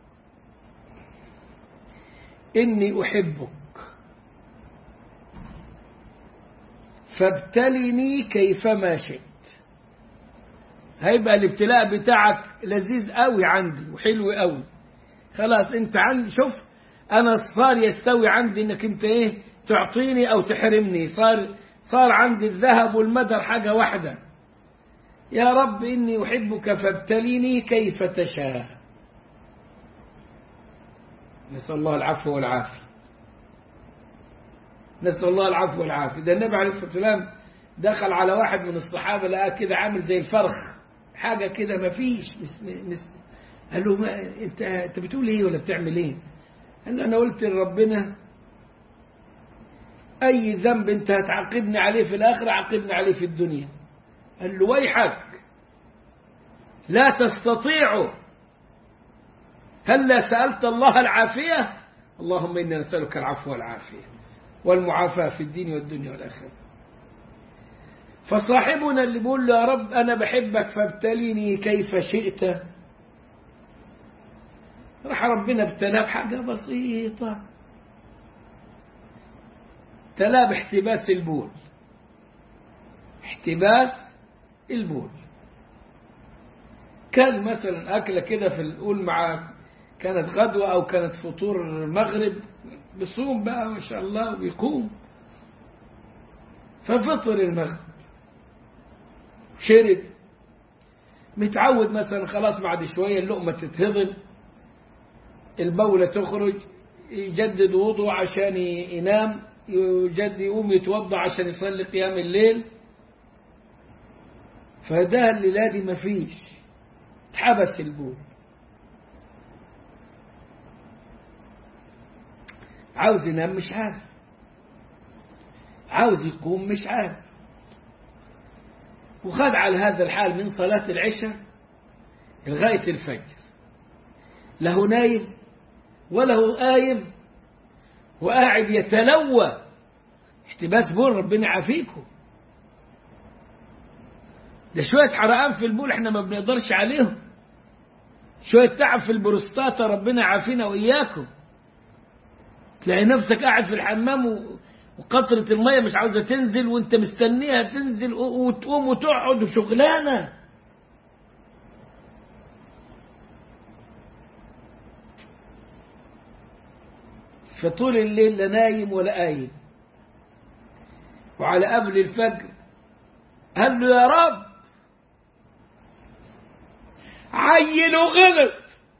إني أحبك فابتلني كيفما شئت هيبقى الابتلاء بتاعك لذيذ قوي عندي وحلو قوي خلاص انت عندي شوف انا صار يستوي عندي انك انت ايه تعطيني او تحرمني صار صار عندي الذهب والمدر حاجة واحدة يا رب إني أحبك فابتليني كيف تشاء نسأل الله العفو والعافية نسأل الله العفو والعافية ده النبي عليه الصلاة والسلام دخل على واحد من الصحابة لقاه كده عامل زي الفرخ حاجة كده ما فيش مس مس قال له ما انت انت بتقول ايه ولا بتعمل ايه؟ قال له انا قلت لربنا اي ذنب انت هتعاقبني عليه في الاخره عاقبني عليه في الدنيا. قال له ويحك لا تستطيع هلا سألت الله العافية اللهم إنا نسألك العفو والعافية والمعافاة في الدين والدنيا والآخرة فصاحبنا اللي بيقول له يا رب أنا بحبك فابتليني كيف شئت راح ربنا ابتلاه بحاجة بسيطة ابتلاه باحتباس البول احتباس البول كان مثلا أكلة كده في الأول مع كانت غدوة أو كانت فطور المغرب بصوم بقى ما شاء الله وبيقوم ففطر المغرب شرب متعود مثلا خلاص بعد شوية اللقمة تتهضم البولة تخرج يجدد وضوء عشان ينام يجد يقوم يتوضع عشان يصلي قيام الليل فده الليلة دي مفيش اتحبس البول عاوز ينام مش عارف عاوز يقوم مش عارف وخد على هذا الحال من صلاة العشاء لغاية الفجر له نايم وله قايم وقاعد يتلوى احتباس بول ربنا يعافيكم ده شوية حرقان في البول احنا ما بنقدرش عليهم شوية تعب في البروستاتا ربنا يعافينا وإياكم تلاقي نفسك قاعد في الحمام و... وقطرة المية مش عاوزة تنزل وانت مستنيها تنزل و- وتقوم وتقعد وشغلانة فطول الليل لا نايم ولا قايم وعلى قبل الفجر قال له يا رب عيل وغلط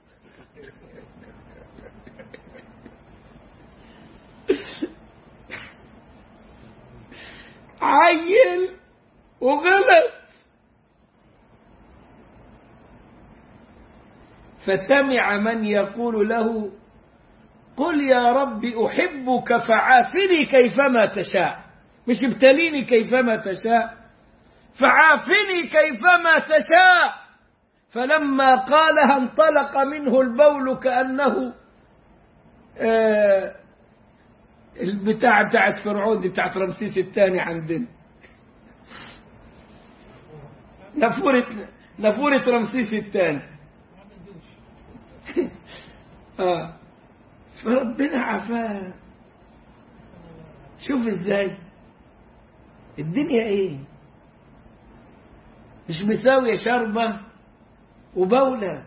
عيل وغلط فسمع من يقول له قل يا رب أحبك فعافني كيفما تشاء مش ابتليني كيفما تشاء فعافني كيفما تشاء فلما قالها انطلق منه البول كأنه آه البتاع بتاعت فرعون دي بتاعت رمسيس الثاني عندنا نافورة نافورة رمسيس الثاني اه فربنا عافاه شوف ازاي الدنيا ايه مش مساوية شربة وبولة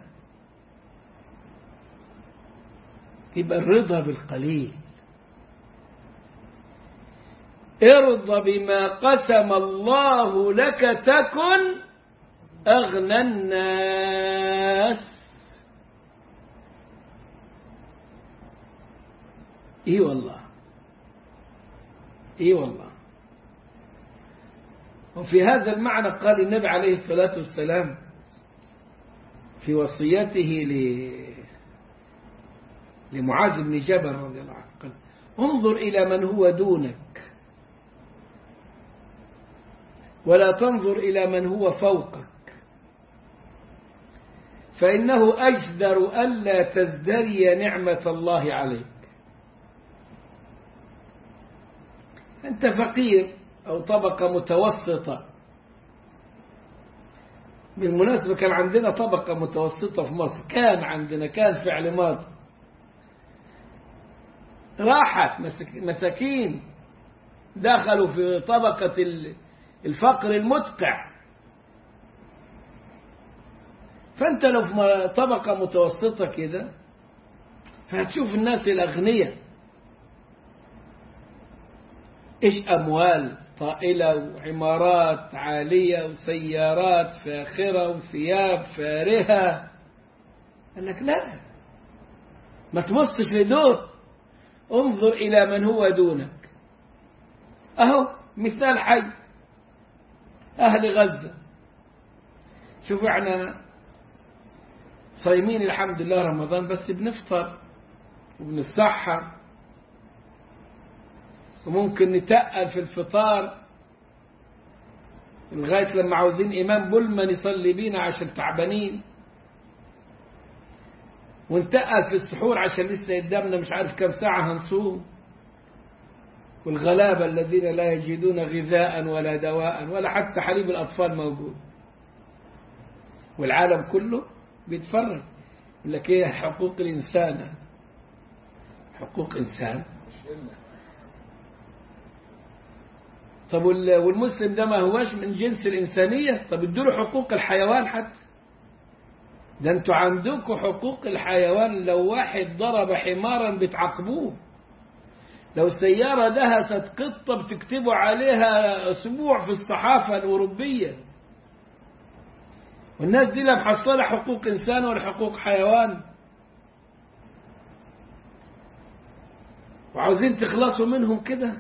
يبقى الرضا بالقليل ارض بما قسم الله لك تكن أغنى الناس اي والله اي والله وفي هذا المعنى قال النبي عليه الصلاة والسلام في وصيته ل لمعاذ بن جبل رضي الله عنه قال انظر إلى من هو دونك ولا تنظر إلى من هو فوقك فإنه أجدر ألا تزدري نعمة الله عليك أنت فقير أو طبقة متوسطة بالمناسبة كان عندنا طبقة متوسطة في مصر كان عندنا كان فعل ماضي راحت مساكين دخلوا في طبقة الفقر المدقع فأنت لو في طبقة متوسطة كده فهتشوف الناس الأغنياء إيش أموال طائلة وعمارات عالية وسيارات فاخرة وثياب فارهة قال لك لا ما تبصش لدول انظر إلى من هو دونك أهو مثال حي أهل غزة شوفوا احنا صايمين الحمد لله رمضان بس بنفطر وبنتسحر وممكن نتقل في الفطار لغاية لما عاوزين إمام بلمن يصلي بينا عشان تعبانين ونتقل في السحور عشان لسه قدامنا مش عارف كم ساعة هنصوم والغلابة الذين لا يجدون غذاء ولا دواء ولا حتى حليب الأطفال موجود والعالم كله بيتفرج يقول لك ايه حقوق الإنسان حقوق إنسان طب والمسلم ده ما هواش من جنس الإنسانية طب ادوا حقوق الحيوان حتى ده انتوا عندكم حقوق الحيوان لو واحد ضرب حمارا بتعاقبوه لو سيارة دهست قطة بتكتبوا عليها أسبوع في الصحافة الأوروبية والناس دي لا محصلة حقوق إنسان ولا حقوق حيوان وعاوزين تخلصوا منهم كده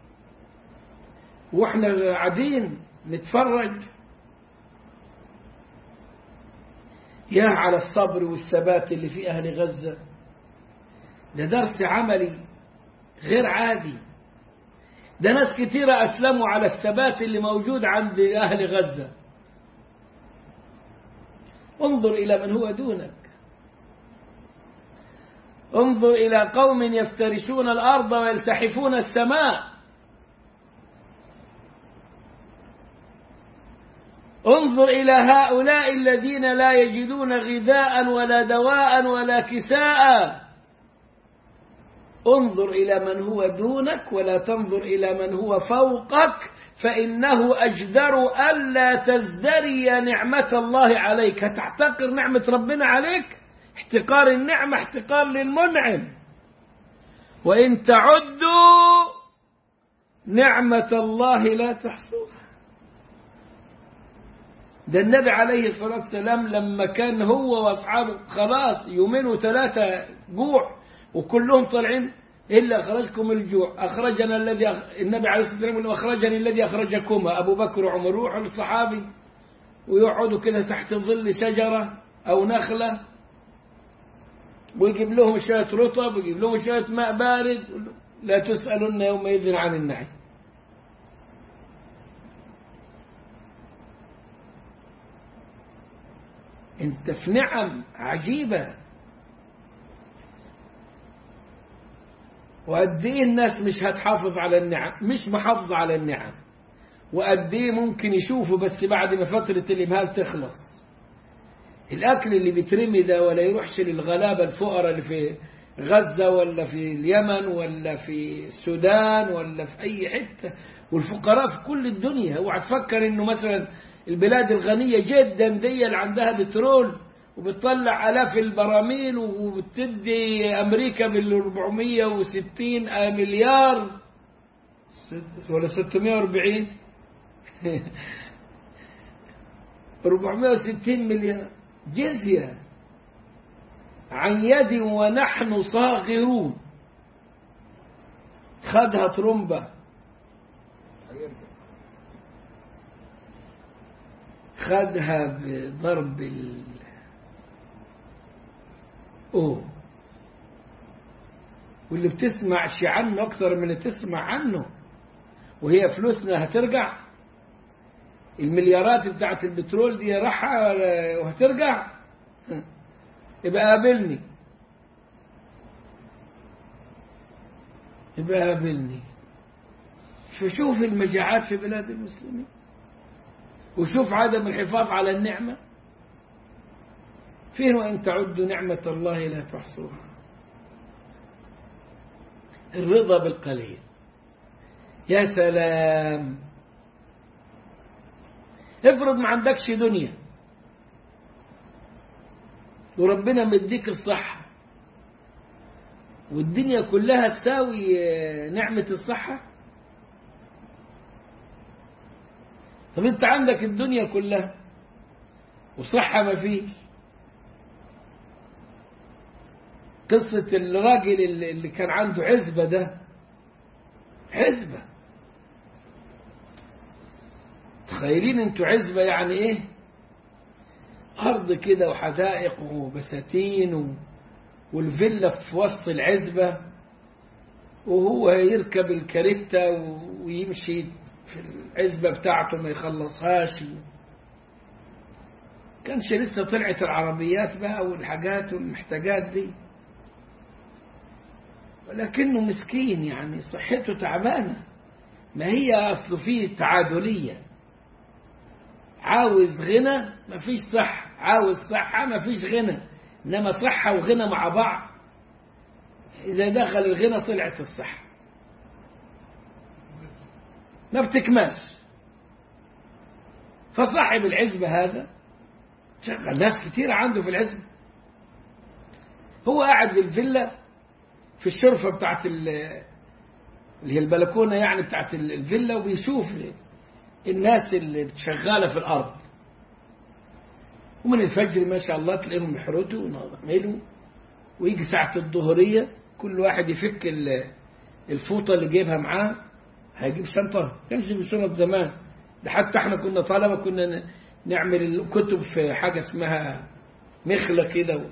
واحنا قاعدين نتفرج يا على الصبر والثبات اللي في أهل غزة ده درس عملي غير عادي ده ناس كتيرة أسلموا على الثبات اللي موجود عند أهل غزة انظر إلى من هو دونك انظر إلى قوم يفترشون الأرض ويلتحفون السماء انظر إلى هؤلاء الذين لا يجدون غذاء ولا دواء ولا كساء انظر إلى من هو دونك ولا تنظر إلى من هو فوقك فإنه أجدر ألا تزدري نعمة الله عليك هتحتقر نعمة ربنا عليك احتقار النعمة احتقار للمنعم وإن تعدوا نعمة الله لا تحصوها ده النبي عليه الصلاة والسلام لما كان هو وأصحابه خلاص يومين وثلاثة جوع وكلهم طالعين إلا أخرجكم الجوع أخرجنا الذي أخ... النبي عليه الصلاة والسلام أخرجني الذي أخرجكما أبو بكر وعمر يروحوا للصحابي ويقعدوا كده تحت ظل شجرة أو نخلة ويجيب لهم شوية رطب ويجيب لهم شوية ماء بارد لا تسألن يومئذ عن النعيم انت في نعم عجيبة وقد ايه الناس مش هتحافظ على النعم مش محافظة على النعم وقد ايه ممكن يشوفوا بس بعد ما فترة الإمهال تخلص الأكل اللي بيترمي ده ولا يروحش للغلابة الفقراء اللي في غزة ولا في اليمن ولا في السودان ولا في أي حتة والفقراء في كل الدنيا اوعى تفكر إنه مثلا البلاد الغنية جدا دي اللي عندها بترول وبتطلع آلاف البراميل وبتدي أمريكا بال 460 مليار ولا 640 460 مليار جزية عن يد ونحن صاغرون خدها ترمبة خدها بضرب ال أوه واللي بتسمعش عنه أكثر من اللي تسمع عنه وهي فلوسنا هترجع المليارات بتاعت البترول دي راحة وهترجع يبقى قابلني يبقى قابلني فشوف المجاعات في بلاد المسلمين وشوف عدم الحفاظ على النعمة فين وإن تعدوا نعمة الله لا تحصوها الرضا بالقليل يا سلام افرض ما عندكش دنيا وربنا مديك الصحة والدنيا كلها تساوي نعمة الصحة طب انت عندك الدنيا كلها وصحة ما فيش قصة الراجل اللي كان عنده عزبة ده عزبة تخيلين انتوا عزبة يعني ايه أرض كده وحدائق وبساتين و... والفيلا في وسط العزبة وهو يركب الكاريتا ويمشي في العزبة بتاعته ما يخلصهاش كانش لسه طلعت العربيات بقى والحاجات والمحتاجات دي ولكنه مسكين يعني صحته تعبانة ما هي أصله فيه تعادلية عاوز غنى مفيش صحة عاوز صحة مفيش غنى إنما صحة وغنى مع بعض إذا دخل الغنى طلعت الصحة ما بتكملش فصاحب العزبة هذا شغل ناس كتير عنده في العزبة هو قاعد في الفيلا في الشرفة بتاعت اللي هي البلكونة يعني بتاعت الفيلا وبيشوف الناس اللي شغالة في الأرض ومن الفجر ما شاء الله تلاقيهم يحردوا ويعملوا ويجي ساعة الظهرية كل واحد يفك الفوطة اللي جايبها معاه هيجيب شنطة كانش بشنط زمان ده حتى احنا كنا طلبة كنا نعمل الكتب في حاجة اسمها مخلة كده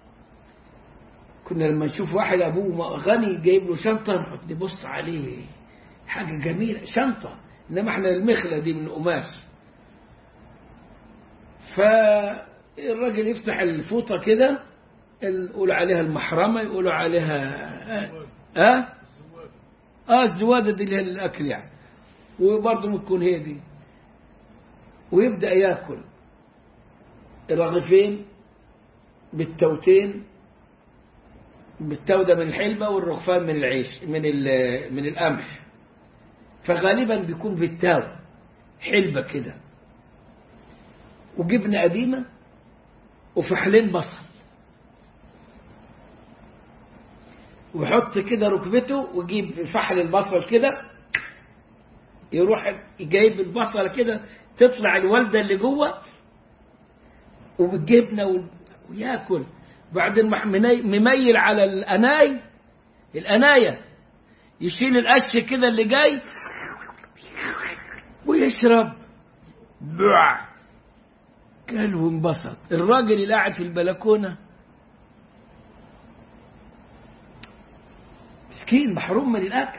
كنا لما نشوف واحد أبوه غني جايب له شنطة نحط نبص عليه حاجة جميلة شنطة إنما احنا المخلة دي من قماش فالراجل يفتح الفوطة كده يقولوا عليها المحرمة يقولوا عليها اه اه الزوادة دي اللي هي الأكل يعني وبرضه ممكن هي دي ويبدأ ياكل الرغيفين بالتوتين بالتودة من الحلبة والرغفان من العيش من ال- من القمح فغالبا بيكون بالتاو حلبة كده وجبنة قديمة وفحلين بصل ويحط كده ركبته ويجيب فحل البصل كده يروح جايب البصلة كده تطلع الوالدة اللي جوه وبالجبنة وال- وياكل بعدين مح- مني- مميل على الأناي الأناية يشيل القش كده اللي جاي ويشرب بع كل وانبسط الراجل اللي قاعد في البلكونة مسكين محروم من الأكل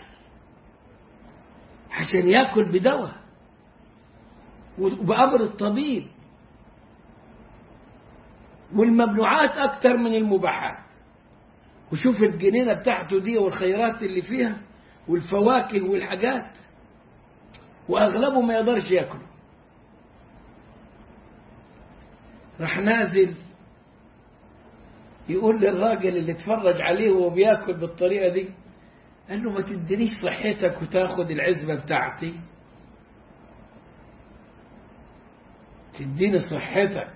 عشان ياكل بدواء وبأمر الطبيب والممنوعات أكتر من المباحات وشوف الجنينة بتاعته دي والخيرات اللي فيها والفواكه والحاجات وأغلبه ما يقدرش ياكله راح نازل يقول للراجل اللي اتفرج عليه وهو بياكل بالطريقة دي قال له ما تدينيش صحتك وتاخد العزبة بتاعتي تديني صحتك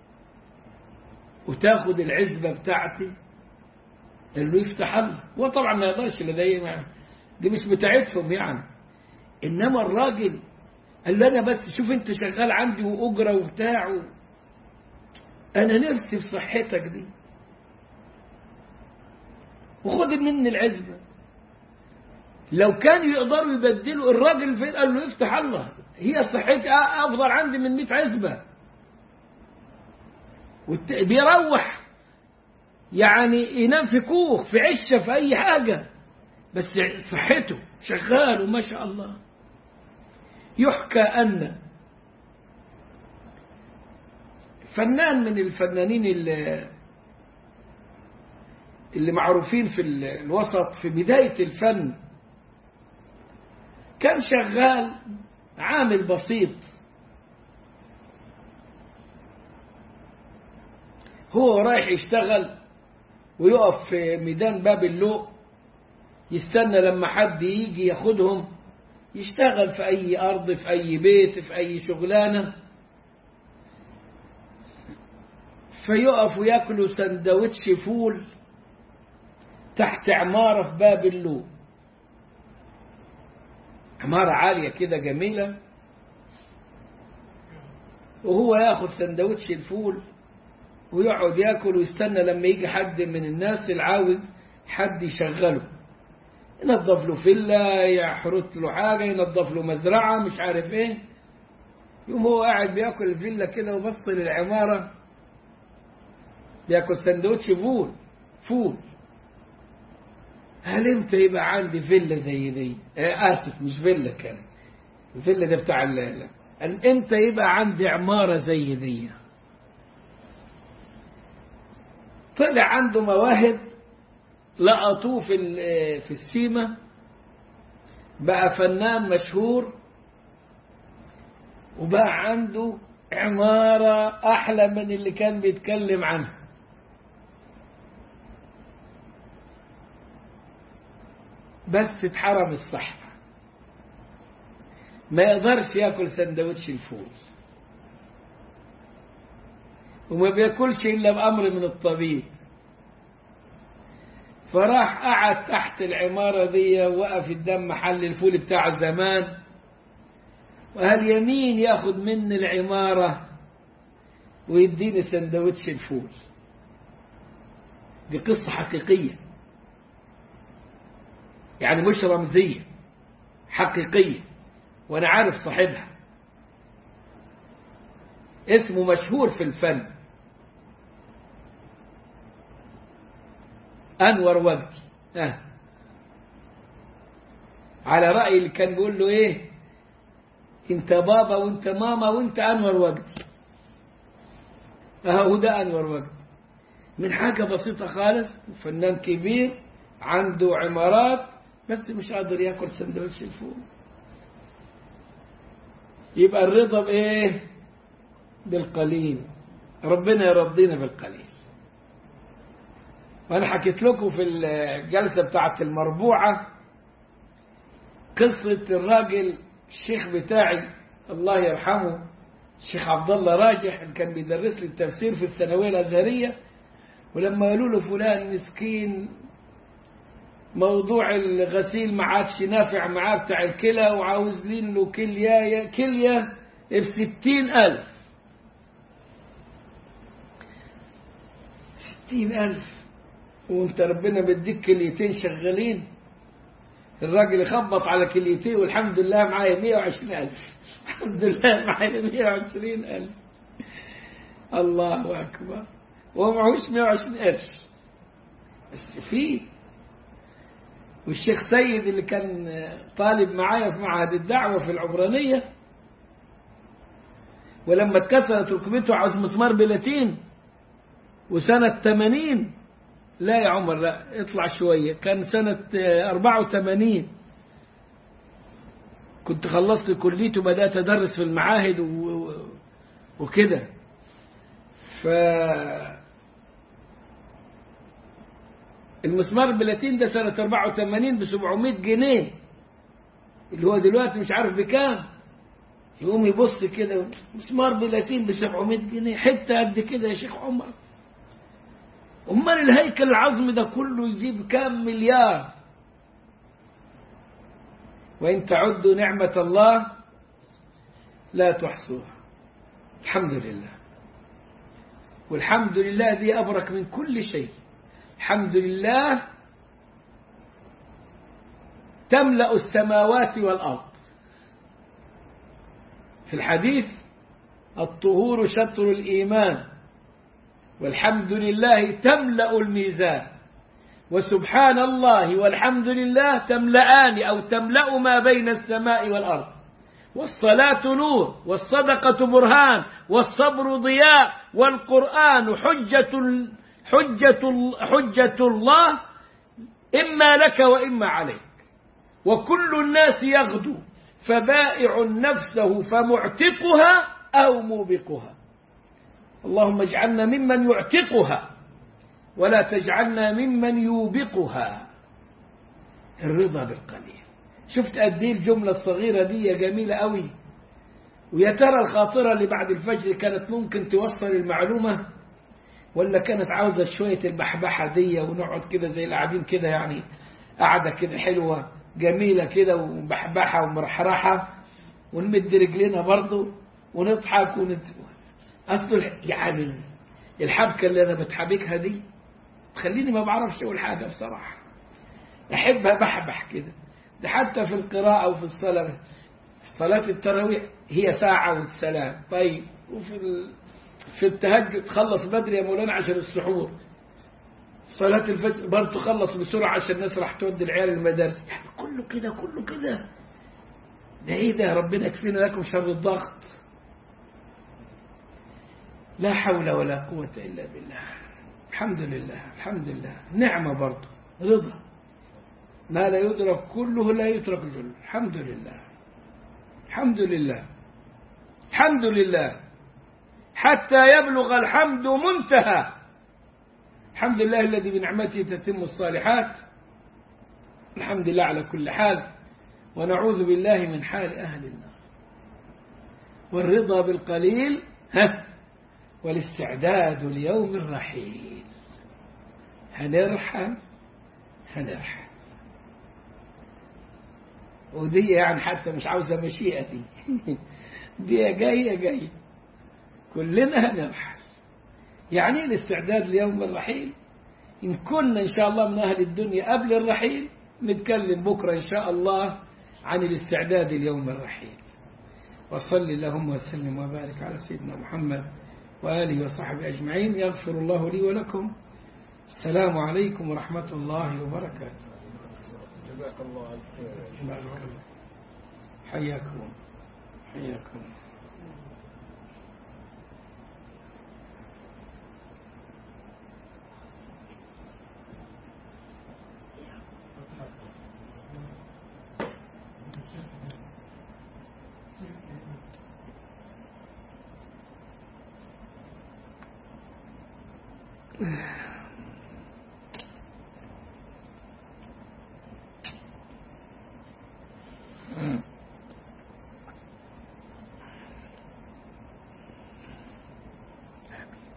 وتاخد العزبة بتاعتي قال له يفتح الله هو طبعا ما يقدرش لدي يعني دي مش بتاعتهم يعني انما الراجل قال له انا بس شوف انت شغال عندي واجره وبتاع و... انا نفسي في صحتك دي وخد مني العزبه لو كانوا يقدروا يبدلوا الراجل فين قال له افتح الله هي صحتي افضل عندي من 100 عزبه والت... بيروح يعني ينام في كوخ في عشه في اي حاجه بس صحته شغال وما شاء الله يحكى أن فنان من الفنانين اللي, اللي معروفين في الوسط في بداية الفن كان شغال عامل بسيط هو رايح يشتغل ويقف في ميدان باب اللوق يستنى لما حد يجي ياخدهم يشتغل في أي أرض في أي بيت في أي شغلانة فيقف وياكلوا سندوتش فول تحت عمارة في باب اللوق عمارة عالية كده جميلة وهو ياخد سندوتش الفول ويقعد ياكل ويستنى لما يجي حد من الناس اللي عاوز حد يشغله ينظف له فيلا يحرط له حاجة ينظف له مزرعة مش عارف ايه يقوم هو قاعد بياكل الفيلا كده وبص للعمارة بياكل سندوتش فول فول هل امتى يبقى عندي فيلا زي دي آه اسف مش فيلا كان الفيلا ده بتاع ال قال امتى يبقى عندي عمارة زي دي طلع عنده مواهب لقطوه في في السيما بقى فنان مشهور وبقى عنده عمارة أحلى من اللي كان بيتكلم عنها بس اتحرم الصحة ما يقدرش ياكل سندوتش الفول وما بياكلش إلا بأمر من الطبيب فراح قعد تحت العمارة دي وقف قدام محل الفول بتاع زمان وهل يمين ياخد مني العمارة ويديني سندوتش الفول دي قصة حقيقية يعني مش رمزية حقيقية وأنا عارف صاحبها اسمه مشهور في الفن أنور وجدي آه. على رأي اللي كان بيقول له إيه أنت بابا وأنت ماما وأنت أنور وجدي أهو ده أنور وجدي من حاجة بسيطة خالص فنان كبير عنده عمارات بس مش قادر ياكل سندوتش الفول يبقى الرضا بإيه بالقليل ربنا يرضينا بالقليل وأنا حكيت لكم في الجلسة بتاعت المربوعة قصة الراجل الشيخ بتاعي الله يرحمه الشيخ عبد الله راجح اللي كان بيدرس لي التفسير في الثانوية الأزهرية ولما قالوا له فلان مسكين موضوع الغسيل ما عادش نافع معاه بتاع الكلى وعاوزين له كلية كلية بستين ألف ستين ألف وانت ربنا بديك كليتين شغالين الراجل يخبط على كليتين والحمد لله معايا 120 ألف الحمد لله معايا 120 ألف الله أكبر وهو معهوش 120 قرش بس فيه والشيخ سيد اللي كان طالب معايا في معهد الدعوة في العبرانية ولما اتكسرت ركبته عاوز مسمار بلاتين وسنة 80 لا يا عمر لا اطلع شوية كان سنة 84 كنت خلصت كليتي وبدأت أدرس في المعاهد وكده ف المسمار بلاتين ده سنة 84 ب 700 جنيه اللي هو دلوقتي مش عارف بكام يقوم يبص كده مسمار بلاتين ب 700 جنيه حتة قد كده يا شيخ عمر أمال الهيكل العظمي ده كله يجيب كام مليار وإن تعدوا نعمة الله لا تحصوها الحمد لله والحمد لله دي أبرك من كل شيء الحمد لله تملأ السماوات والأرض في الحديث الطهور شطر الإيمان والحمد لله تملأ الميزان وسبحان الله والحمد لله تملأان أو تملأ ما بين السماء والأرض والصلاة نور والصدقة برهان والصبر ضياء والقرآن حجة حجة حجة الله إما لك وإما عليك وكل الناس يغدو فبائع نفسه فمعتقها أو موبقها اللهم اجعلنا ممن يعتقها ولا تجعلنا ممن يوبقها الرضا بالقليل شفت قد ايه الجملة الصغيرة دي جميلة قوي ويا ترى الخاطرة اللي بعد الفجر كانت ممكن توصل المعلومة ولا كانت عاوزة شوية البحبحة دي ونقعد كده زي القاعدين كده يعني قاعدة كده حلوة جميلة كده ومبحبحة ومرحرحة ونمد رجلنا برضه ونضحك ونت... أصل يعني الحبكة اللي أنا بتحبكها دي تخليني ما بعرفش أقول حاجة بصراحة أحبها بحبح كده ده حتى في القراءة وفي الصلاة في صلاة التراويح هي ساعة والسلام طيب وفي ال... في التهجد تخلص بدري يا مولانا عشان السحور صلاة الفجر برضه تخلص بسرعة عشان الناس راح تودي العيال المدارس يعني كله كده كله كده ده ايه ده ربنا يكفينا لكم شر الضغط لا حول ولا قوة إلا بالله الحمد لله الحمد لله نعمة برضه رضا ما لا يدرك كله لا يترك جل الحمد لله الحمد لله الحمد لله حتى يبلغ الحمد منتهى الحمد لله الذي بنعمته تتم الصالحات الحمد لله على كل حال ونعوذ بالله من حال أهل النار والرضا بالقليل ها والاستعداد ليوم الرحيل هنرحل هنرحل ودي يعني حتى مش عاوزة مشيئة دي دي جاية جاية كلنا هنرحل يعني ايه الاستعداد ليوم الرحيل إن كنا إن شاء الله من أهل الدنيا قبل الرحيل نتكلم بكرة إن شاء الله عن الاستعداد ليوم الرحيل وصل اللهم وسلم وبارك على سيدنا محمد وآله وصحبه أجمعين يغفر الله لي ولكم السلام عليكم ورحمة الله وبركاته
جزاك الله الخير
حياكم حياكم